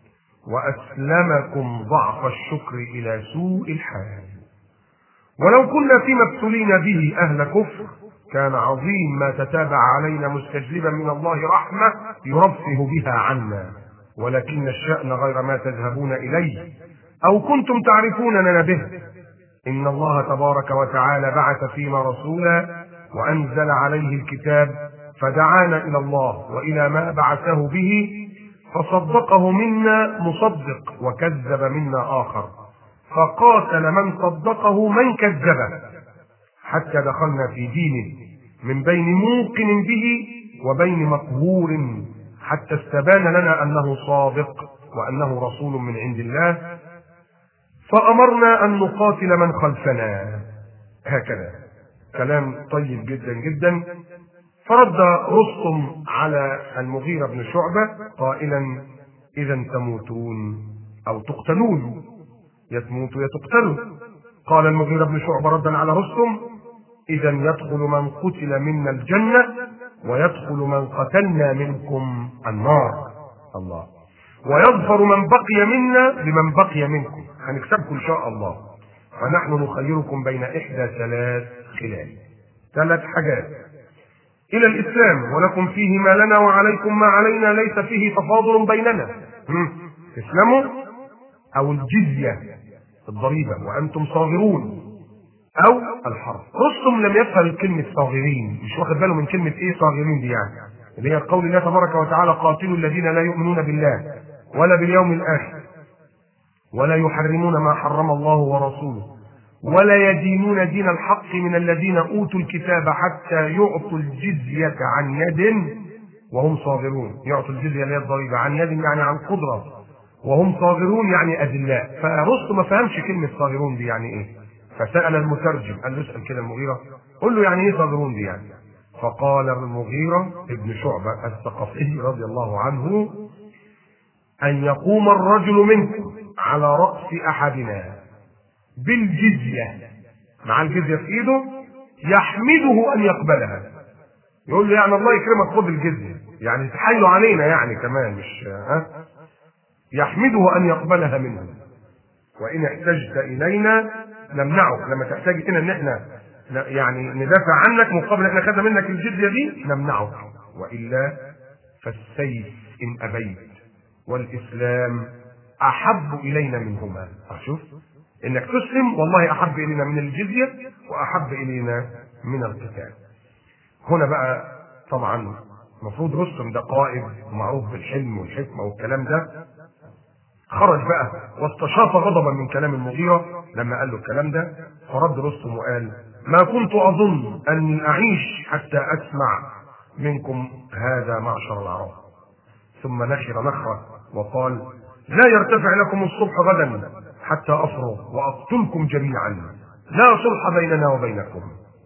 واسلمكم ضعف الشكر الى سوء الحال ولو كنا فيما ابتلينا به اهل كفر كان عظيم ما تتابع علينا مستجلبا من الله رحمه يرفه بها عنا ولكن الشان غير ما تذهبون اليه او كنتم تعرفوننا به ان الله تبارك وتعالى بعث فينا رسولا وانزل عليه الكتاب فدعانا الى الله والى ما بعثه به فصدقه منا مصدق وكذب منا اخر فقاتل من صدقه من كذبه حتى دخلنا في دينه من بين موقن به وبين مقهور حتى استبان لنا انه صادق وانه رسول من عند الله فأمرنا أن نقاتل من خلفنا هكذا كلام طيب جدا جدا فرد رستم على المغيرة بن شعبة قائلا إذا تموتون أو تقتلون يتموت يتقتلوا قال المغيرة بن شعبة ردا على رستم إذا يدخل من قتل منا الجنة ويدخل من قتلنا منكم النار الله ويظفر من بقي منا بمن بقي منكم هنكسبكم إن شاء الله ونحن نخيركم بين إحدى ثلاث خلال ثلاث حاجات إلى الإسلام ولكم فيه ما لنا وعليكم ما علينا ليس فيه تفاضل بيننا تسلموا أو الجزية الضريبة وأنتم صاغرون أو الحرب رستم لم يفهم كلمة صاغرين مش واخد باله من كلمة إيه صاغرين دي يعني اللي هي قول الله تبارك وتعالى قاتلوا الذين لا يؤمنون بالله ولا باليوم الآخر ولا يحرمون ما حرم الله ورسوله ولا يدينون دين الحق من الذين اوتوا الكتاب حتى يعطوا الجزيه عن يد وهم صاغرون يعطوا الجزيه اللي هي الضريبه عن يد يعني عن قدره وهم صاغرون يعني اذلاء فرستم ما فهمش كلمه صاغرون دي يعني ايه فسال المترجم قال له اسال كده المغيره قل له يعني ايه صاغرون دي يعني فقال المغيره ابن شعبه الثقفي رضي الله عنه ان يقوم الرجل منكم على راس احدنا بالجزية مع الجزية في ايده يحمده ان يقبلها يقول له يعني الله يكرمك خد الجزية يعني تحايلوا علينا يعني كمان مش ها يحمده ان يقبلها منه وان احتجت الينا نمنعك لما تحتاج الينا ان احنا يعني ندافع عنك مقابل احنا خدنا منك الجزية دي نمنعك والا فالسيف ان ابيت والاسلام احب الينا منهما شوف انك تسلم والله احب الينا من الجزيه واحب الينا من القتال. هنا بقى طبعا المفروض رستم ده قائد ومعروف بالحلم والحكمه والكلام ده خرج بقى واستشاط غضبا من كلام المغيره لما قال له الكلام ده فرد رستم وقال ما كنت اظن اني اعيش حتى اسمع منكم هذا معشر العرب ثم نشر نخره وقال لا يرتفع لكم الصبح غدا حتى أفرغ وأقتلكم جميعا لا صلح بيننا وبينكم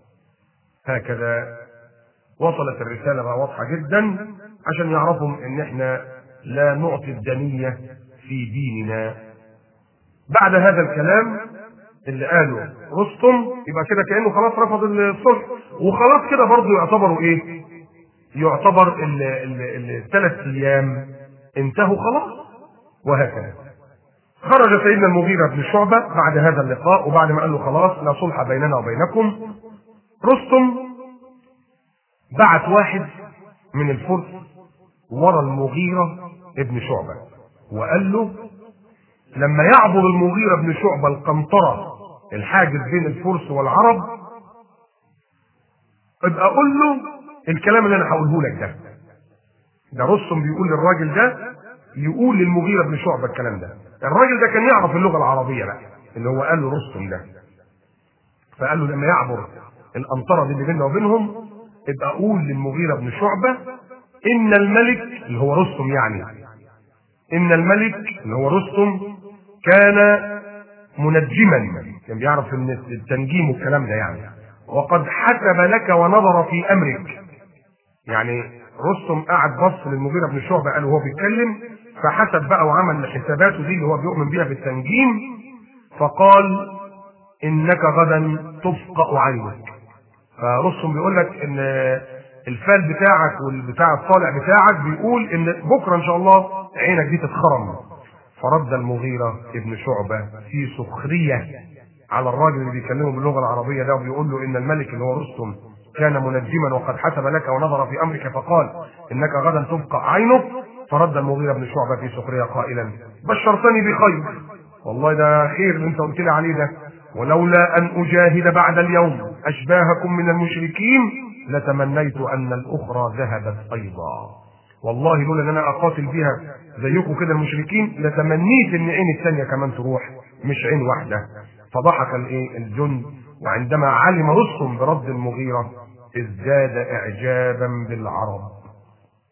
هكذا وصلت الرسالة بقى واضحة جدا عشان يعرفوا ان احنا لا نعطي الدنية في ديننا بعد هذا الكلام اللي قاله رستم يبقى كده كأنه خلاص رفض الصلح وخلاص كده برضه يعتبروا ايه يعتبر الثلاث ايام انتهوا خلاص وهكذا خرج سيدنا المغيرة بن شعبة بعد هذا اللقاء وبعد ما قال له خلاص لا صلح بيننا وبينكم رستم بعت واحد من الفرس ورا المغيرة ابن شعبة وقال له لما يعبر المغيرة بن شعبة القنطرة الحاجز بين الفرس والعرب ابقى قول له الكلام اللي انا هقوله لك ده ده رستم بيقول للراجل ده يقول للمغيرة بن شعبة الكلام ده الراجل ده كان يعرف اللغة العربية بقى اللي هو قال له رستم ده فقال له لما يعبر الأمطرة دي اللي بيننا وبينهم ابقى قول للمغيرة بن شعبة إن الملك اللي هو رستم يعني إن الملك اللي هو رستم كان منجما كان بيعرف ان التنجيم والكلام ده يعني وقد حسب لك ونظر في امرك يعني رستم قعد بص للمغيره بن شعبه قال وهو بيتكلم فحسب بقى وعمل حساباته دي اللي هو بيؤمن بيها بالتنجيم فقال انك غدا تفقأ عينك فرستم بيقول لك ان الفال بتاعك والبتاع الطالع بتاعك بيقول ان بكره ان شاء الله عينك دي تتخرم فرد المغيرة ابن شعبة في سخرية على الراجل اللي بيكلمه باللغة العربية ده وبيقول له إن الملك اللي هو رستم كان منجما وقد حسب لك ونظر في أمرك فقال إنك غدا تبقى عينك فرد المغيرة بن شعبة في سخرية قائلا بشرتني بخير والله ده خير اللي انت قلت لي عليه ده ولولا أن أجاهد بعد اليوم أشباهكم من المشركين لتمنيت أن الأخرى ذهبت أيضا والله لولا ان انا اقاتل بيها زيكم كده المشركين لتمنيت ان عين الثانيه كمان تروح مش عين واحده فضحك الايه الجند وعندما علم رستم برد المغيره ازداد اعجابا بالعرب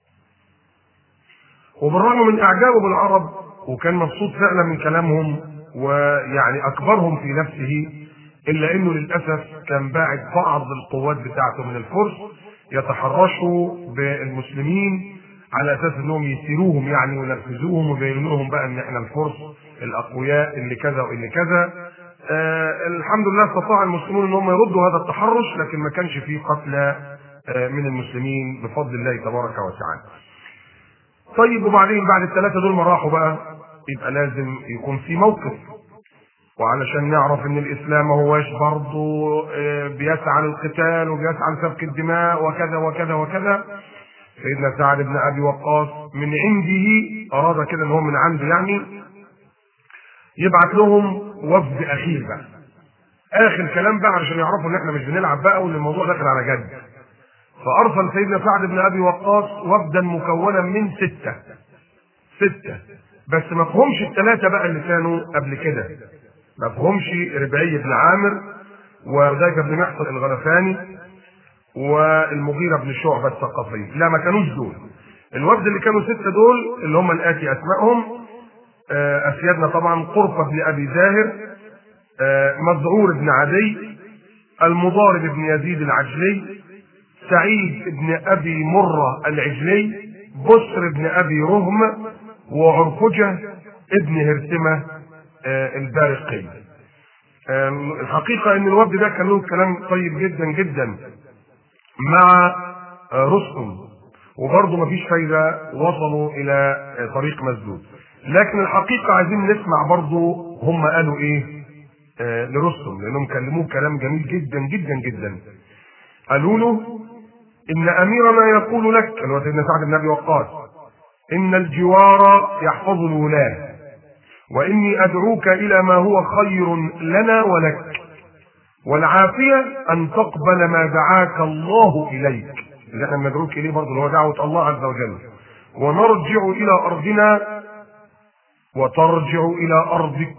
وبالرغم من اعجابه بالعرب وكان مبسوط فعلا من كلامهم ويعني اكبرهم في نفسه الا انه للاسف كان باعد بعض القوات بتاعته من الفرس يتحرشوا بالمسلمين على اساس انهم يسيروهم يعني وينرفزوهم ويبينوا لهم بقى ان احنا الفرس الاقوياء اللي كذا واللي كذا آه الحمد لله استطاع المسلمون ان هم يردوا هذا التحرش لكن ما كانش فيه قتلى آه من المسلمين بفضل الله تبارك وتعالى. طيب وبعدين بعد الثلاثه دول ما راحوا بقى يبقى لازم يكون في موقف وعلشان نعرف ان الاسلام ما هواش برضه آه بيسعى للقتال وبيسعى لسفك الدماء وكذا وكذا وكذا سيدنا سعد بن ابي وقاص من عنده اراد كده ان هو من عنده يعني يبعت لهم وفد اخير بقى اخر كلام بقى علشان يعرفوا ان احنا مش بنلعب بقى وان الموضوع داخل على جد فارسل سيدنا سعد بن ابي وقاص وفدا مكونا من سته سته بس ما فهمش الثلاثه بقى اللي كانوا قبل كده ما فهمش ربعي بن عامر وذاك بن محصن الغلفاني والمغيره بن شعبه الثقفي لا ما كانوش دول الوفد اللي كانوا سته دول اللي هم الاتي اسمائهم اسيادنا طبعا قرفه بن ابي زاهر مذعور بن عدي المضارب بن يزيد العجلي سعيد بن ابي مره العجلي بسر بن ابي رهم وعرفجه ابن هرتمه البارقي الحقيقه ان الوفد ده كان له كلام طيب جدا جدا مع رستم وبرضه مفيش فايده وصلوا الى طريق مسدود لكن الحقيقه عايزين نسمع برضه هم قالوا ايه آه لرستم لانهم كلموه كلام جميل جدا جدا جدا قالوا له ان اميرنا يقول لك اللي هو سيدنا سعد بن ابي وقاص ان الجوار يحفظ الولاه واني ادعوك الى ما هو خير لنا ولك والعافيه ان تقبل ما دعاك الله اليك اللي احنا بندعوك اليه برضه اللي هو دعوه الله عز وجل ونرجع الى ارضنا وترجع الى ارضك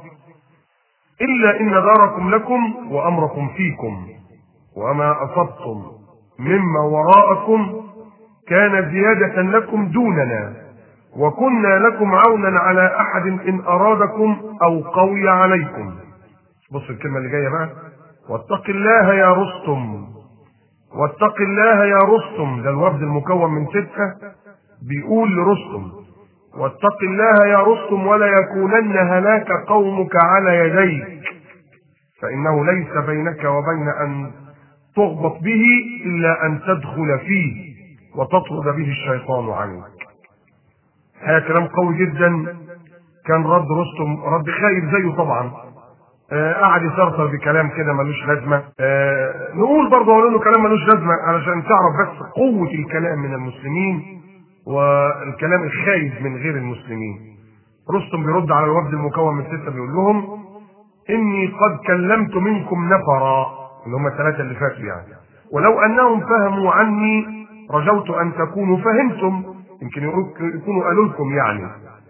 الا ان داركم لكم وامركم فيكم وما اصبتم مما وراءكم كان زياده لكم دوننا وكنا لكم عونا على احد ان ارادكم او قوي عليكم بص الكلمه اللي جايه بقى واتق الله يا رستم واتق الله يا رستم ده الوفد المكون من سته بيقول لرستم واتق الله يا رستم ولا يكونن هلاك قومك على يديك فانه ليس بينك وبين ان تغبط به الا ان تدخل فيه وتطرد به الشيطان عنك هذا كلام قوي جدا كان رد رستم رد خايف زيه طبعا آه قعد يثرثر بكلام كده ملوش لازمه آه نقول برضه اقول له كلام ملوش لازمه علشان تعرف بس قوه الكلام من المسلمين والكلام الخايف من غير المسلمين رستم بيرد على الوفد المكون من سته بيقول لهم اني قد كلمت منكم نفرا اللي هم الثلاثه اللي فاتوا يعني ولو انهم فهموا عني رجوت ان تكونوا فهمتم يمكن يكونوا قالوا لكم يعني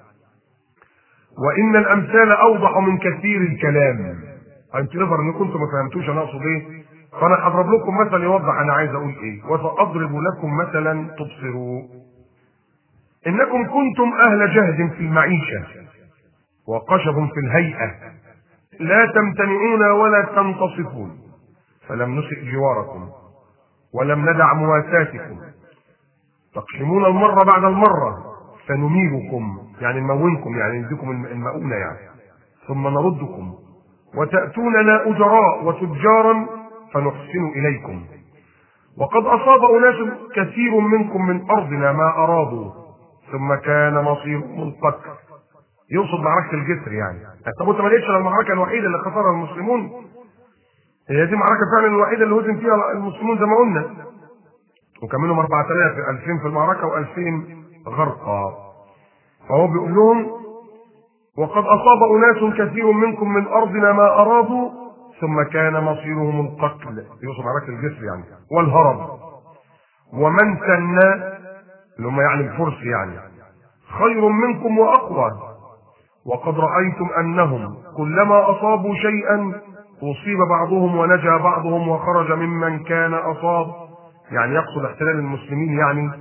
وان الامثال اوضح من كثير الكلام انت نظر ان كنتم ما فهمتوش انا اقصد ايه فانا هضرب لكم مثل يوضح انا عايز اقول ايه وساضرب لكم مثلا تبصروا انكم كنتم اهل جهد في المعيشه وقشب في الهيئه لا تمتنعون ولا تنتصفون فلم نسئ جواركم ولم ندع مواساتكم تقسمون المرة بعد المرة فنميركم يعني نمونكم يعني نديكم المؤونة يعني ثم نردكم وتأتوننا أجراء وتجارا فنحسن إليكم وقد أصاب أناس كثير منكم من أرضنا ما أرادوا ثم كان مصيرهم القتل يقصد معركة الجسر يعني طب انت ما لقيتش المعركة الوحيدة اللي خسرها المسلمون هي دي معركة فعلا الوحيدة اللي هزم فيها المسلمون زي ما قلنا وكان منهم 4000 2000 في المعركة و2000 غرقا فهو بيقول لهم وقد أصاب أناس كثير منكم من أرضنا ما أرادوا ثم كان مصيرهم القتل يوصف معركة الجسر يعني والهرب ومن سنى اللي هم يعني الفرس يعني خير منكم وأقوى وقد رأيتم أنهم كلما أصابوا شيئا أصيب بعضهم ونجا بعضهم وخرج ممن كان أصاب يعني يقصد احتلال المسلمين يعني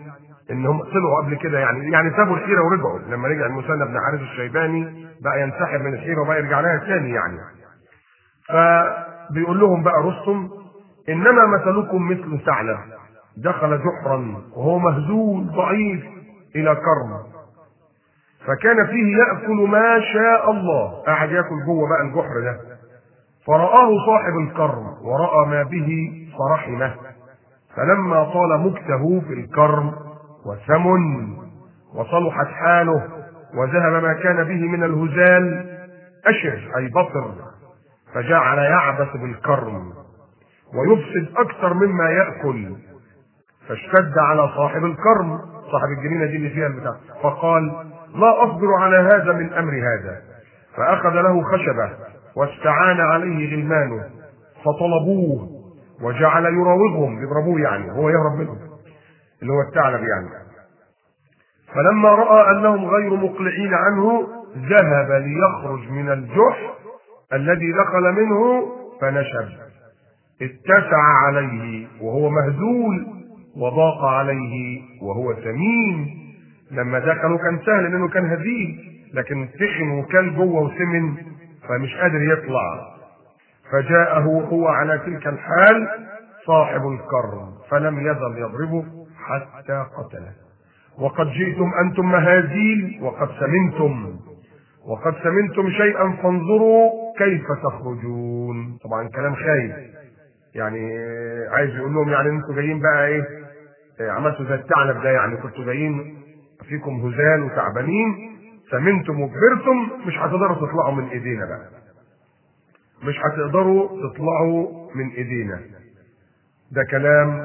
ان هم طلعوا قبل كده يعني يعني سابوا الحيره ورجعوا لما رجع المثنى بن حارث الشيباني بقى ينسحب من الحيره وبقى يرجع لها تاني يعني فبيقول لهم بقى رستم انما مثلكم مثل ثعلب دخل جحرا وهو مهزول ضعيف الى كرم فكان فيه ياكل ما شاء الله قاعد ياكل جوه بقى الجحر ده فرآه صاحب الكرم ورأى ما به فرحمه فلما طال مكته في الكرم وسمن وصلحت حاله وذهب ما كان به من الهزال أشر أي بطر فجعل يعبث بالكرم ويفسد أكثر مما يأكل فاشتد على صاحب الكرم صاحب الجنينة دي اللي فيها البتاع فقال لا أصبر على هذا من أمر هذا فأخذ له خشبة واستعان عليه غلمانه فطلبوه وجعل يراوغهم يضربوه يعني هو يهرب منهم اللي هو الثعلب يعني فلما راى انهم غير مقلعين عنه ذهب ليخرج من الجحر الذي دخل منه فنشب اتسع عليه وهو مهزول وضاق عليه وهو سمين لما دخلوا كان سهل لانه كان هزيل لكن تخن وكل جوه وسمن فمش قادر يطلع فجاءه هو على تلك الحال صاحب الكرم فلم يزل يضربه حتى قتله وقد جئتم انتم مهازيل وقد سمنتم وقد سمنتم شيئا فانظروا كيف تخرجون طبعا كلام خايف يعني عايز يقول لهم يعني انتوا جايين بقى ايه عملتوا زي الثعلب ده يعني كنتوا جايين فيكم هزال وتعبانين سمنتم وكبرتم مش هتقدروا تطلعوا من ايدينا بقى مش هتقدروا تطلعوا من ايدينا ده كلام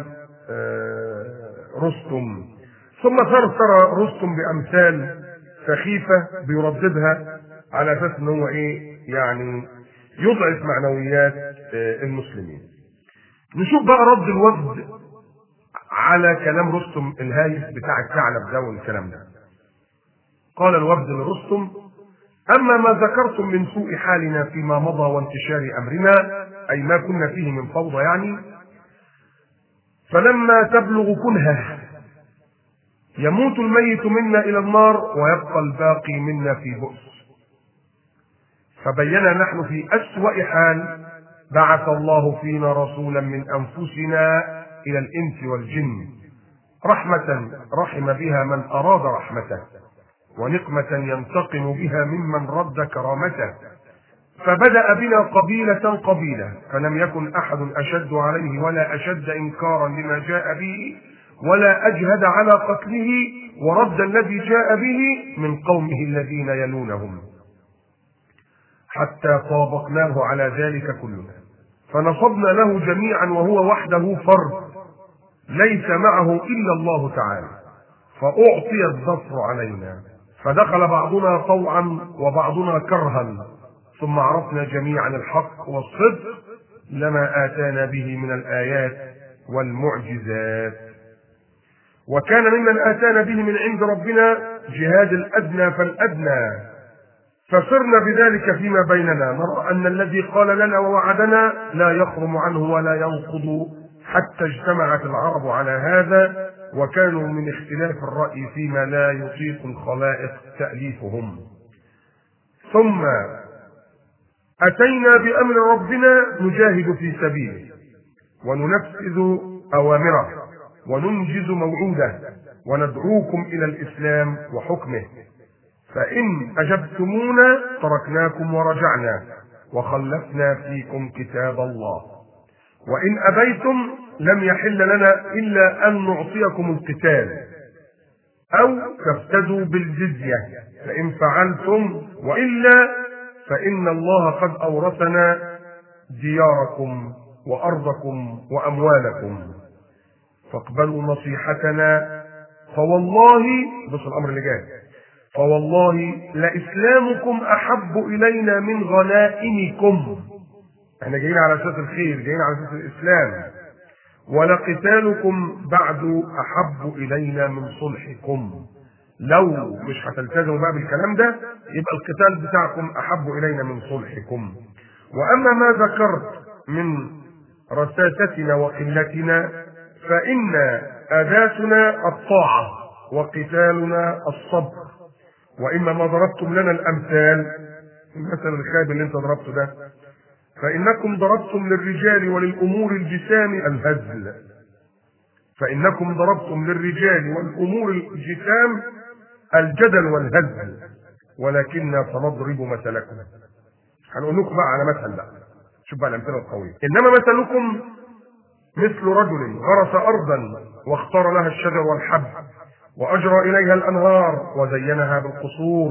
رستم ثم ثرثر رستم بامثال سخيفه بيرددها على اساس ان هو ايه يعني يضعف معنويات المسلمين نشوف بقى رد الوفد على كلام رستم الهايف بتاع الثعلب ده والكلام ده قال الوفد لرستم أما ما ذكرتم من سوء حالنا فيما مضى وانتشار أمرنا أي ما كنا فيه من فوضى يعني فلما تبلغ كنهه يموت الميت منا إلى النار ويبقى الباقي منا في بؤس فبينا نحن في أسوأ حال بعث الله فينا رسولا من أنفسنا إلى الإنس والجن رحمة رحم بها من أراد رحمته ونقمة ينتقم بها ممن رد كرامته فبدأ بنا قبيلة قبيلة فلم يكن أحد أشد عليه ولا أشد إنكارا لما جاء به ولا أجهد على قتله ورد الذي جاء به من قومه الذين يلونهم حتى طابقناه على ذلك كلنا فنصبنا له جميعا وهو وحده فرد ليس معه إلا الله تعالى فأعطي الظفر علينا فدخل بعضنا طوعا وبعضنا كرها ثم عرفنا جميعا الحق والصدق لما آتانا به من الآيات والمعجزات وكان ممن آتانا به من عند ربنا جهاد الأدنى فالأدنى فصرنا بذلك فيما بيننا نرى أن الذي قال لنا ووعدنا لا يخرم عنه ولا ينقض حتى اجتمعت العرب على هذا وكانوا من اختلاف الرأي فيما لا يطيق الخلائق تأليفهم ثم أتينا بأمر ربنا نجاهد في سبيله وننفذ أوامره وننجز موعوده وندعوكم إلى الإسلام وحكمه فإن أجبتمونا تركناكم ورجعنا وخلفنا فيكم كتاب الله وإن أبيتم لم يحل لنا إلا أن نعطيكم القتال أو تفتدوا بالجزية فإن فعلتم وإلا فإن الله قد أورثنا دياركم وأرضكم وأموالكم فاقبلوا نصيحتنا فوالله بص الأمر اللي جاي فوالله لإسلامكم أحب إلينا من غنائمكم احنا جايين على اساس الخير جايين على اساس الاسلام ولقتالكم بعد احب الينا من صلحكم لو مش هتلتزموا بقى بالكلام ده يبقى القتال بتاعكم احب الينا من صلحكم واما ما ذكرت من رساستنا وقلتنا فان اداتنا الطاعه وقتالنا الصبر وإما ما ضربتم لنا الأمثال المثل الخايب اللي انت ضربته ده فإنكم ضربتم للرجال وللأمور الجسام الهزل فإنكم ضربتم للرجال والأمور الجسام الجدل والهزل ولكننا سنضرب مثلكم هنقول لكم بقى على مثل بقى شوف بقى الأمثلة القوية إنما مثلكم مثل رجل غرس أرضا واختار لها الشجر والحب وأجرى إليها الأنهار وزينها بالقصور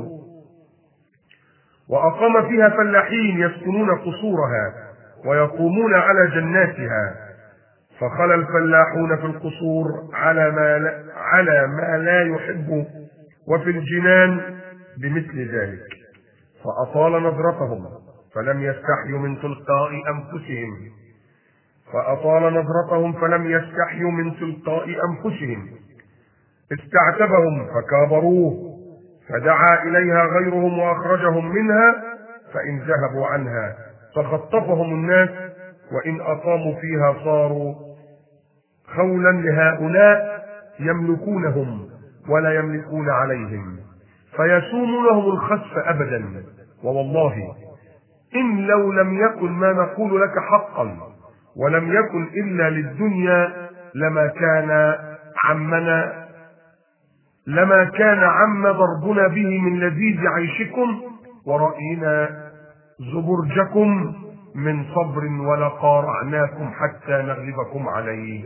وأقام فيها فلاحين يسكنون قصورها ويقومون على جناتها فخلى الفلاحون في القصور على ما لا, على ما لا يحب وفي الجنان بمثل ذلك فأطال نظرتهم فلم يستحيوا من تلقاء أنفسهم فأطال نظرتهم فلم يستحيوا من تلقاء أنفسهم استعتبهم فكابروه فدعا إليها غيرهم وأخرجهم منها فإن ذهبوا عنها فخطفهم الناس وإن أقاموا فيها صاروا خولا لهؤلاء يملكونهم ولا يملكون عليهم فيسوم لهم الخسف أبدا ووالله إن لو لم يكن ما نقول لك حقا ولم يكن إلا للدنيا لما كان عمنا لما كان عم ضربنا به من لذيذ عيشكم ورأينا زبرجكم من صبر ولقارعناكم حتى نغلبكم عليه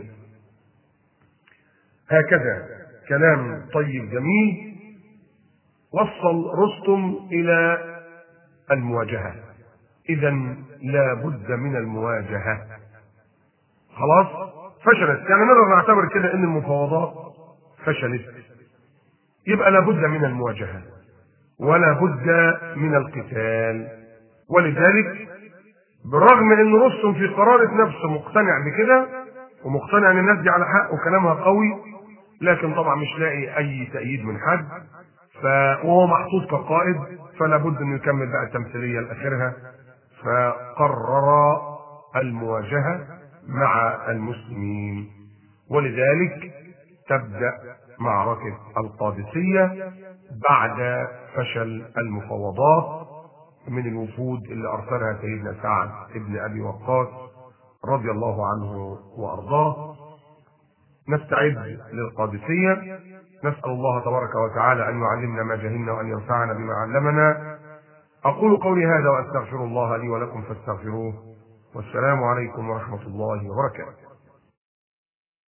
هكذا كلام طيب جميل وصل رستم إلى المواجهة إذا لا بد من المواجهة خلاص فشلت يعني نقدر نعتبر كده ان المفاوضات فشلت يبقى لابد من المواجهه ولا بد من القتال ولذلك بالرغم من ان رستم في قرارة نفسه مقتنع بكده ومقتنع ان الناس دي على حق وكلامها قوي لكن طبعا مش لاقي اي تأييد من حد ف... وهو محطوط كقائد فلا بد انه يكمل بقى التمثيليه لاخرها فقرر المواجهه مع المسلمين ولذلك تبدا معركه القادسيه بعد فشل المفاوضات من الوفود اللي ارسلها سيدنا سعد بن ابي وقاص رضي الله عنه وارضاه نستعد للقادسيه نسال الله تبارك وتعالى ان يعلمنا ما جهلنا وان ينفعنا بما علمنا اقول قولي هذا واستغفر الله لي ولكم فاستغفروه والسلام عليكم ورحمه الله وبركاته